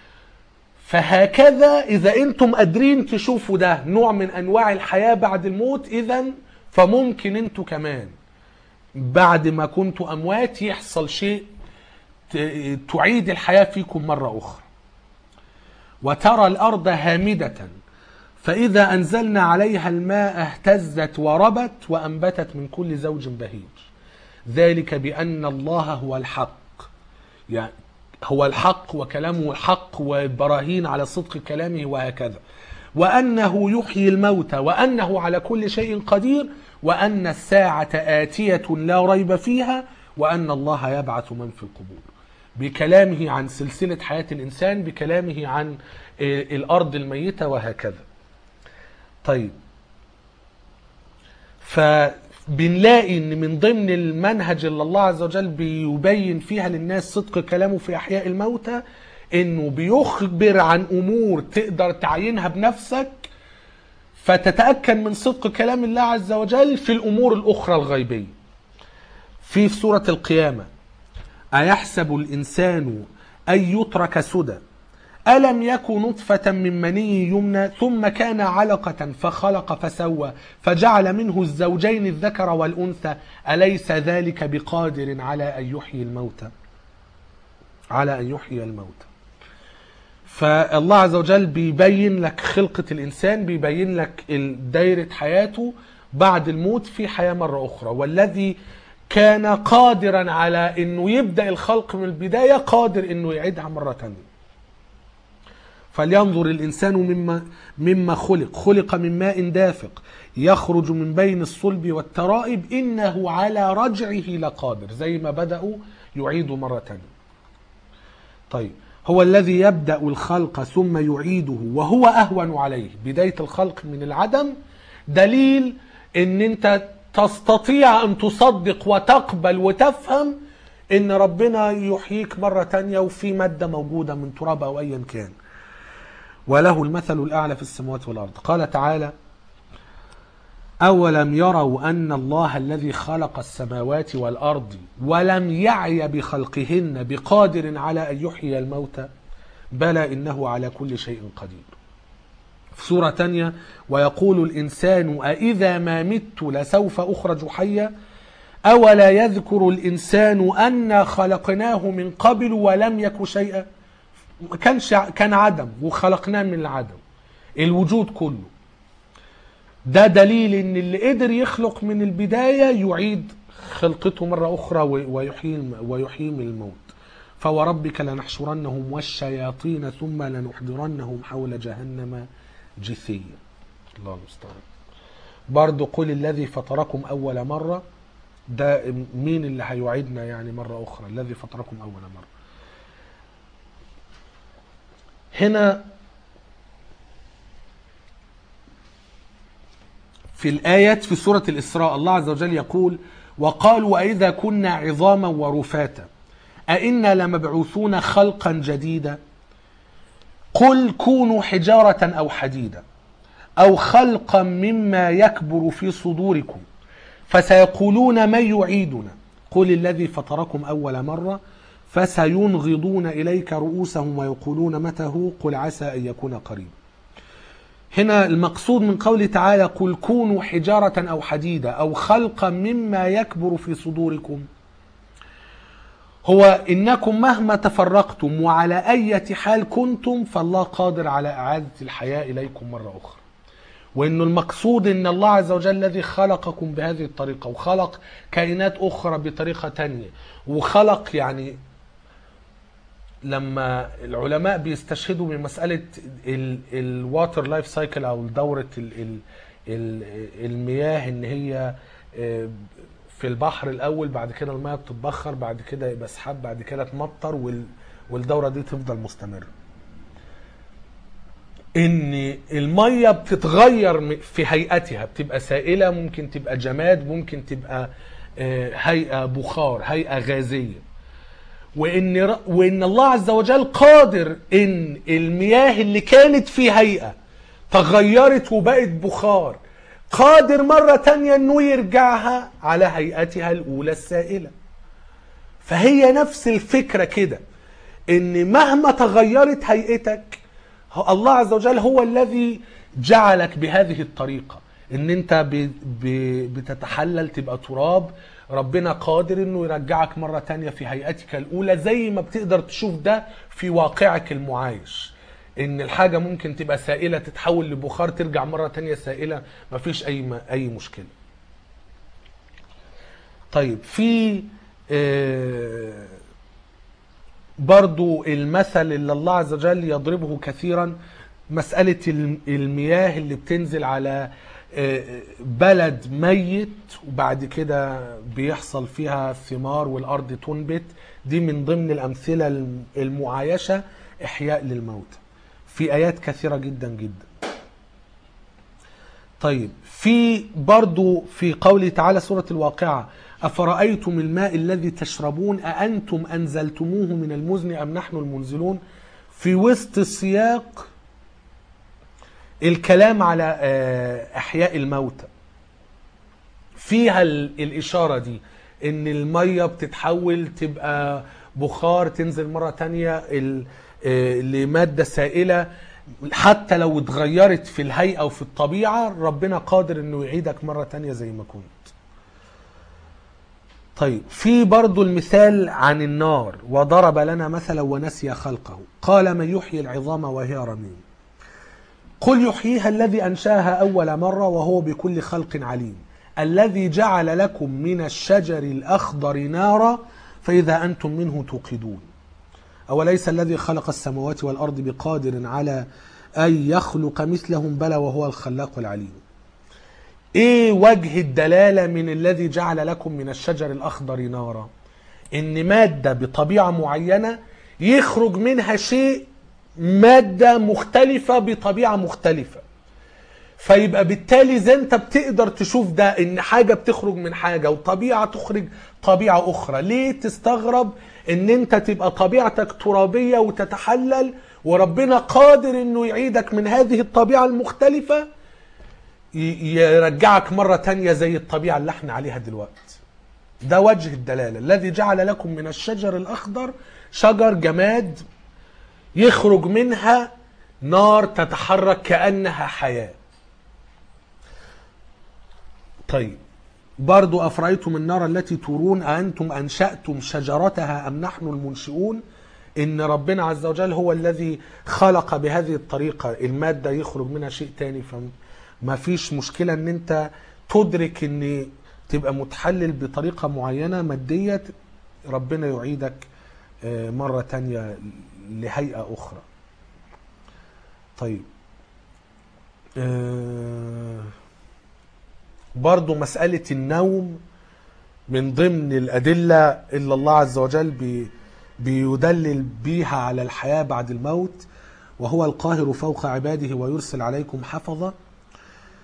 فهكذا إذا أنتم قادرين تشوفوا ده نوع من أنواع الحياة بعد الموت إذا فممكن أنتوا كمان بعد ما كنتوا أموات يحصل شيء ت- تعيد الحياة فيكم مرة أخرى وترى الأرض هامدة فإذا أنزلنا عليها الماء اهتزت وربت وأنبتت من كل زوج بهيج ذلك بأن الله هو الحق يعني هو الحق وكلامه الحق وبراهين على صدق كلامه وهكذا وأنه يحيي الموتى وأنه على كل شيء قدير وأن الساعة آتية لا ريب فيها وأن الله يبعث من في القبور بكلامه عن سلسلة حياة الإنسان بكلامه عن آه، الأرض الميتة وهكذا طيب فبنلاقي ان من ضمن المنهج اللي الله عز وجل بيبين فيها للناس صدق كلامه في احياء الموتى انه بيخبر عن امور تقدر تعينها بنفسك فتتاكد من صدق كلام الله عز وجل في الامور الاخرى الغيبيه في سوره القيامه ايحسب الانسان ان يترك سدى ألم يكن نطفة من مني يمنى ثم كان علقة فخلق فسوى فجعل منه الزوجين الذكر والأنثى أليس ذلك بقادر على أن يحيي الموتى على أن يحيي الموتى فالله عز وجل بيبين لك خلقة الإنسان بيبين لك ال- دايرة حياته بعد الموت في حياة مرة أخرى والذي كان قادرا على أنه يبدأ الخلق من البداية قادر أنه يعيدها مرة تانية فلينظر الإنسان مما, مما خلق خلق من ماء دافق يخرج من بين الصلب والترائب إنه على رجعه لقادر زي ما بدأوا يعيدوا مرة تانية طيب هو الذي يبدأ الخلق ثم يعيده وهو أهون عليه بداية الخلق من العدم دليل ان انت تستطيع ان تصدق وتقبل وتفهم ان ربنا يحييك مرة تانية وفي مادة موجودة من تراب او ايا كان وله المثل الأعلى في السماوات والأرض قال تعالى أولم يروا أن الله الذي خلق السماوات والأرض ولم يعي بخلقهن بقادر على أن يحيي الموتى بلى إنه على كل شيء قدير في سورة تانية ويقول الإنسان أإذا ما مت لسوف أخرج حيا أولا يذكر الإنسان أنا خلقناه من قبل ولم يك شيئا كانش كان عدم وخلقناه من العدم الوجود كله ده دليل ان اللي قدر يخلق من البدايه يعيد خلقته مره اخرى ويحيي ويحيي من الموت فوربك لنحشرنهم والشياطين ثم لنحضرنهم حول جهنم جثيا الله المستعان برضه قل الذي فطركم اول مره ده مين اللي هيعيدنا يعني مره اخرى الذي فطركم اول مره هنا في الآيات في سورة الإسراء الله عز وجل يقول وقالوا أئذا كنا عظاما ورفاتا أئنا لمبعوثون خلقا جديدا قل كونوا حجارة أو حديدا أو خلقا مما يكبر في صدوركم فسيقولون من يعيدنا قل الذي فطركم أول مرة فسينغضون إليك رؤوسهم ويقولون متى هو قل عسى أن يكون قريبا هنا المقصود من قوله تعالى قل كونوا حجارة أو حديدا أو خلقا مما يكبر في صدوركم هو إنكم مهما تفرقتم وعلى أي حال كنتم فالله قادر على إعادة الحياة إليكم مرة أخرى وإنه المقصود إن الله عز وجل الذي خلقكم بهذه الطريقة وخلق كائنات أخرى بطريقة تانية وخلق يعني لما العلماء بيستشهدوا من مسألة الواتر لايف سايكل أو دورة ال- ال- ال- المياه إن هي آه، في البحر الأول بعد كده المياه بتتبخر بعد كده يبقى سحاب بعد كده تمطر وال- والدورة دي تفضل مستمرة ان الميه بتتغير م- في هيئتها بتبقى سائله ممكن تبقى جماد ممكن تبقى آه، هيئه بخار هيئه غازيه وان ر- وان الله عز وجل قادر ان المياه اللي كانت في هيئه تغيرت وبقت بخار قادر مرة تانية انه يرجعها على هيئتها الاولى السائلة فهي نفس الفكرة كده ان مهما تغيرت هيئتك هو- الله عز وجل هو الذي جعلك بهذه الطريقة ان انت ب... ب... بتتحلل تبقى تراب ربنا قادر انه يرجعك مرة تانية في هيئتك الاولى زي ما بتقدر تشوف ده في واقعك المعايش ان الحاجة ممكن تبقى سائلة تتحول لبخار ترجع مرة تانية سائلة مفيش اي م... اي مشكلة طيب في آه، برضو المثل اللي الله عز وجل يضربه كثيرا مسألة الم- المياه اللي بتنزل على آه، بلد ميت وبعد كده بيحصل فيها ثمار والأرض تنبت دي من ضمن الأمثلة الم- المعايشة إحياء للموتى في آيات كثيرة جدا جدا طيب في برضو في قوله تعالى سورة الواقعة أفرأيتم الماء الذي تشربون أأنتم أنزلتموه من المزن أم نحن المنزلون في وسط سياق الكلام على آه، إحياء الموتى فيها ال- الإشارة دي إن المية بتتحول تبقى بخار تنزل مرة تانية ال- آه، لمادة سائلة حتى لو اتغيرت في الهيئة وفي الطبيعة ربنا قادر إنه يعيدك مرة تانية زي ما كنت طيب في برضو المثال عن النار وضرب لنا مثلا ونسي خلقه قال من يحيي العظام وهي رميم قل يحييها الذي أنشاها أول مرة وهو بكل خلق عليم الذي جعل لكم من الشجر الأخضر نارا فإذا أنتم منه توقدون أوليس الذي خلق السماوات والأرض بقادر على أن يخلق مثلهم بلى وهو الخلاق العليم ايه وجه الدلالة من الذي جعل لكم من الشجر الأخضر نارا ان مادة بطبيعة معينة يخرج منها شيء مادة مختلفة بطبيعة مختلفة فيبقى بالتالي زي انت بتقدر تشوف ده ان حاجة بتخرج من حاجة وطبيعة تخرج طبيعة اخرى ليه تستغرب ان انت تبقى طبيعتك ترابية وتتحلل وربنا قادر انه يعيدك من هذه الطبيعة المختلفة ي- يرجعك مرة تانية زي الطبيعة اللي احنا عليها دلوقتي ده وجه الدلالة الذي جعل لكم من الشجر الأخضر شجر جماد يخرج منها نار تتحرك كأنها حياة طيب برضو أفرأيتم النار التي تورون أأنتم أنشأتم شجرتها أم نحن المنشئون إن ربنا عز وجل هو الذي خلق بهذه الطريقة المادة يخرج منها شيء تاني فما فيش مشكلة إن أنت تدرك إن تبقى متحلل بطريقة معينة مادية ربنا يعيدك آه، مرة تانية لهيئة أخرى طيب آه، برضو مسألة النوم من ضمن الأدلة اللي الله عز وجل بي بيدلل بيها على الحياة بعد الموت وهو القاهر فوق عباده ويرسل عليكم حفظة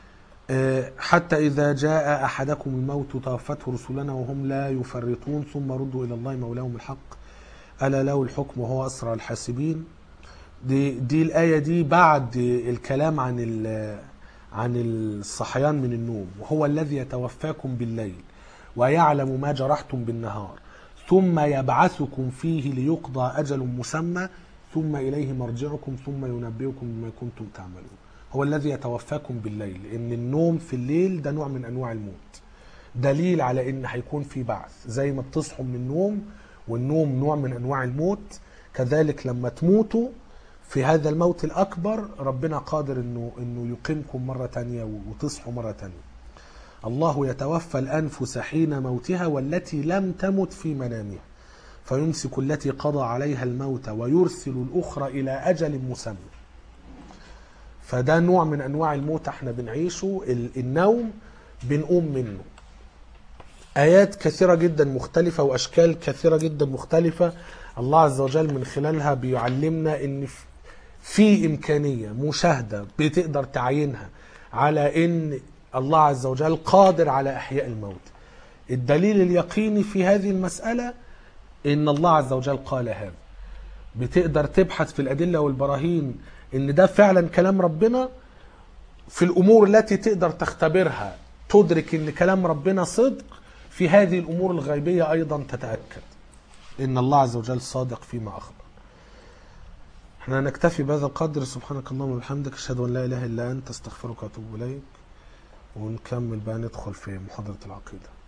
آه، حتى إذا جاء أحدكم الموت توفته رسلنا وهم لا يفرطون ثم ردوا إلى الله مولاهم الحق ألا له الحكم وهو أسرع الحاسبين دي, دي الآية دي بعد الكلام عن ال- عن الصحيان من النوم وهو الذي يتوفاكم بالليل ويعلم ما جرحتم بالنهار ثم يبعثكم فيه ليقضى أجل مسمى ثم إليه مرجعكم ثم ينبئكم بما كنتم تعملون هو الذي يتوفاكم بالليل لأن النوم في الليل ده نوع من أنواع الموت دليل على ان هيكون في بعث زي ما بتصحوا من النوم والنوم نوع من انواع الموت كذلك لما تموتوا في هذا الموت الاكبر ربنا قادر انه انه يقيمكم مره تانية وتصحوا مره تانية الله يتوفى الانفس حين موتها والتي لم تمت في منامها فيمسك التي قضى عليها الموت ويرسل الاخرى الى اجل مسمى فده نوع من انواع الموت احنا بنعيشه ال- النوم بنقوم منه آيات كثيرة جدا مختلفة وأشكال كثيرة جدا مختلفة الله عز وجل من خلالها بيعلمنا إن ف- في إمكانية مشاهدة بتقدر تعينها على إن الله عز وجل قادر على إحياء الموت الدليل اليقيني في هذه المسألة إن الله عز وجل قال هذا بتقدر تبحث في الأدلة والبراهين إن ده فعلا كلام ربنا في الامور التي تقدر تختبرها تدرك ان كلام ربنا صدق في هذه الامور الغيبيه ايضا تتاكد ان الله عز وجل صادق فيما اخبر احنا نكتفي بهذا القدر سبحانك اللهم وبحمدك اشهد ان لا اله الا انت استغفرك واتوب اليك ونكمل بقى ندخل في محاضره العقيده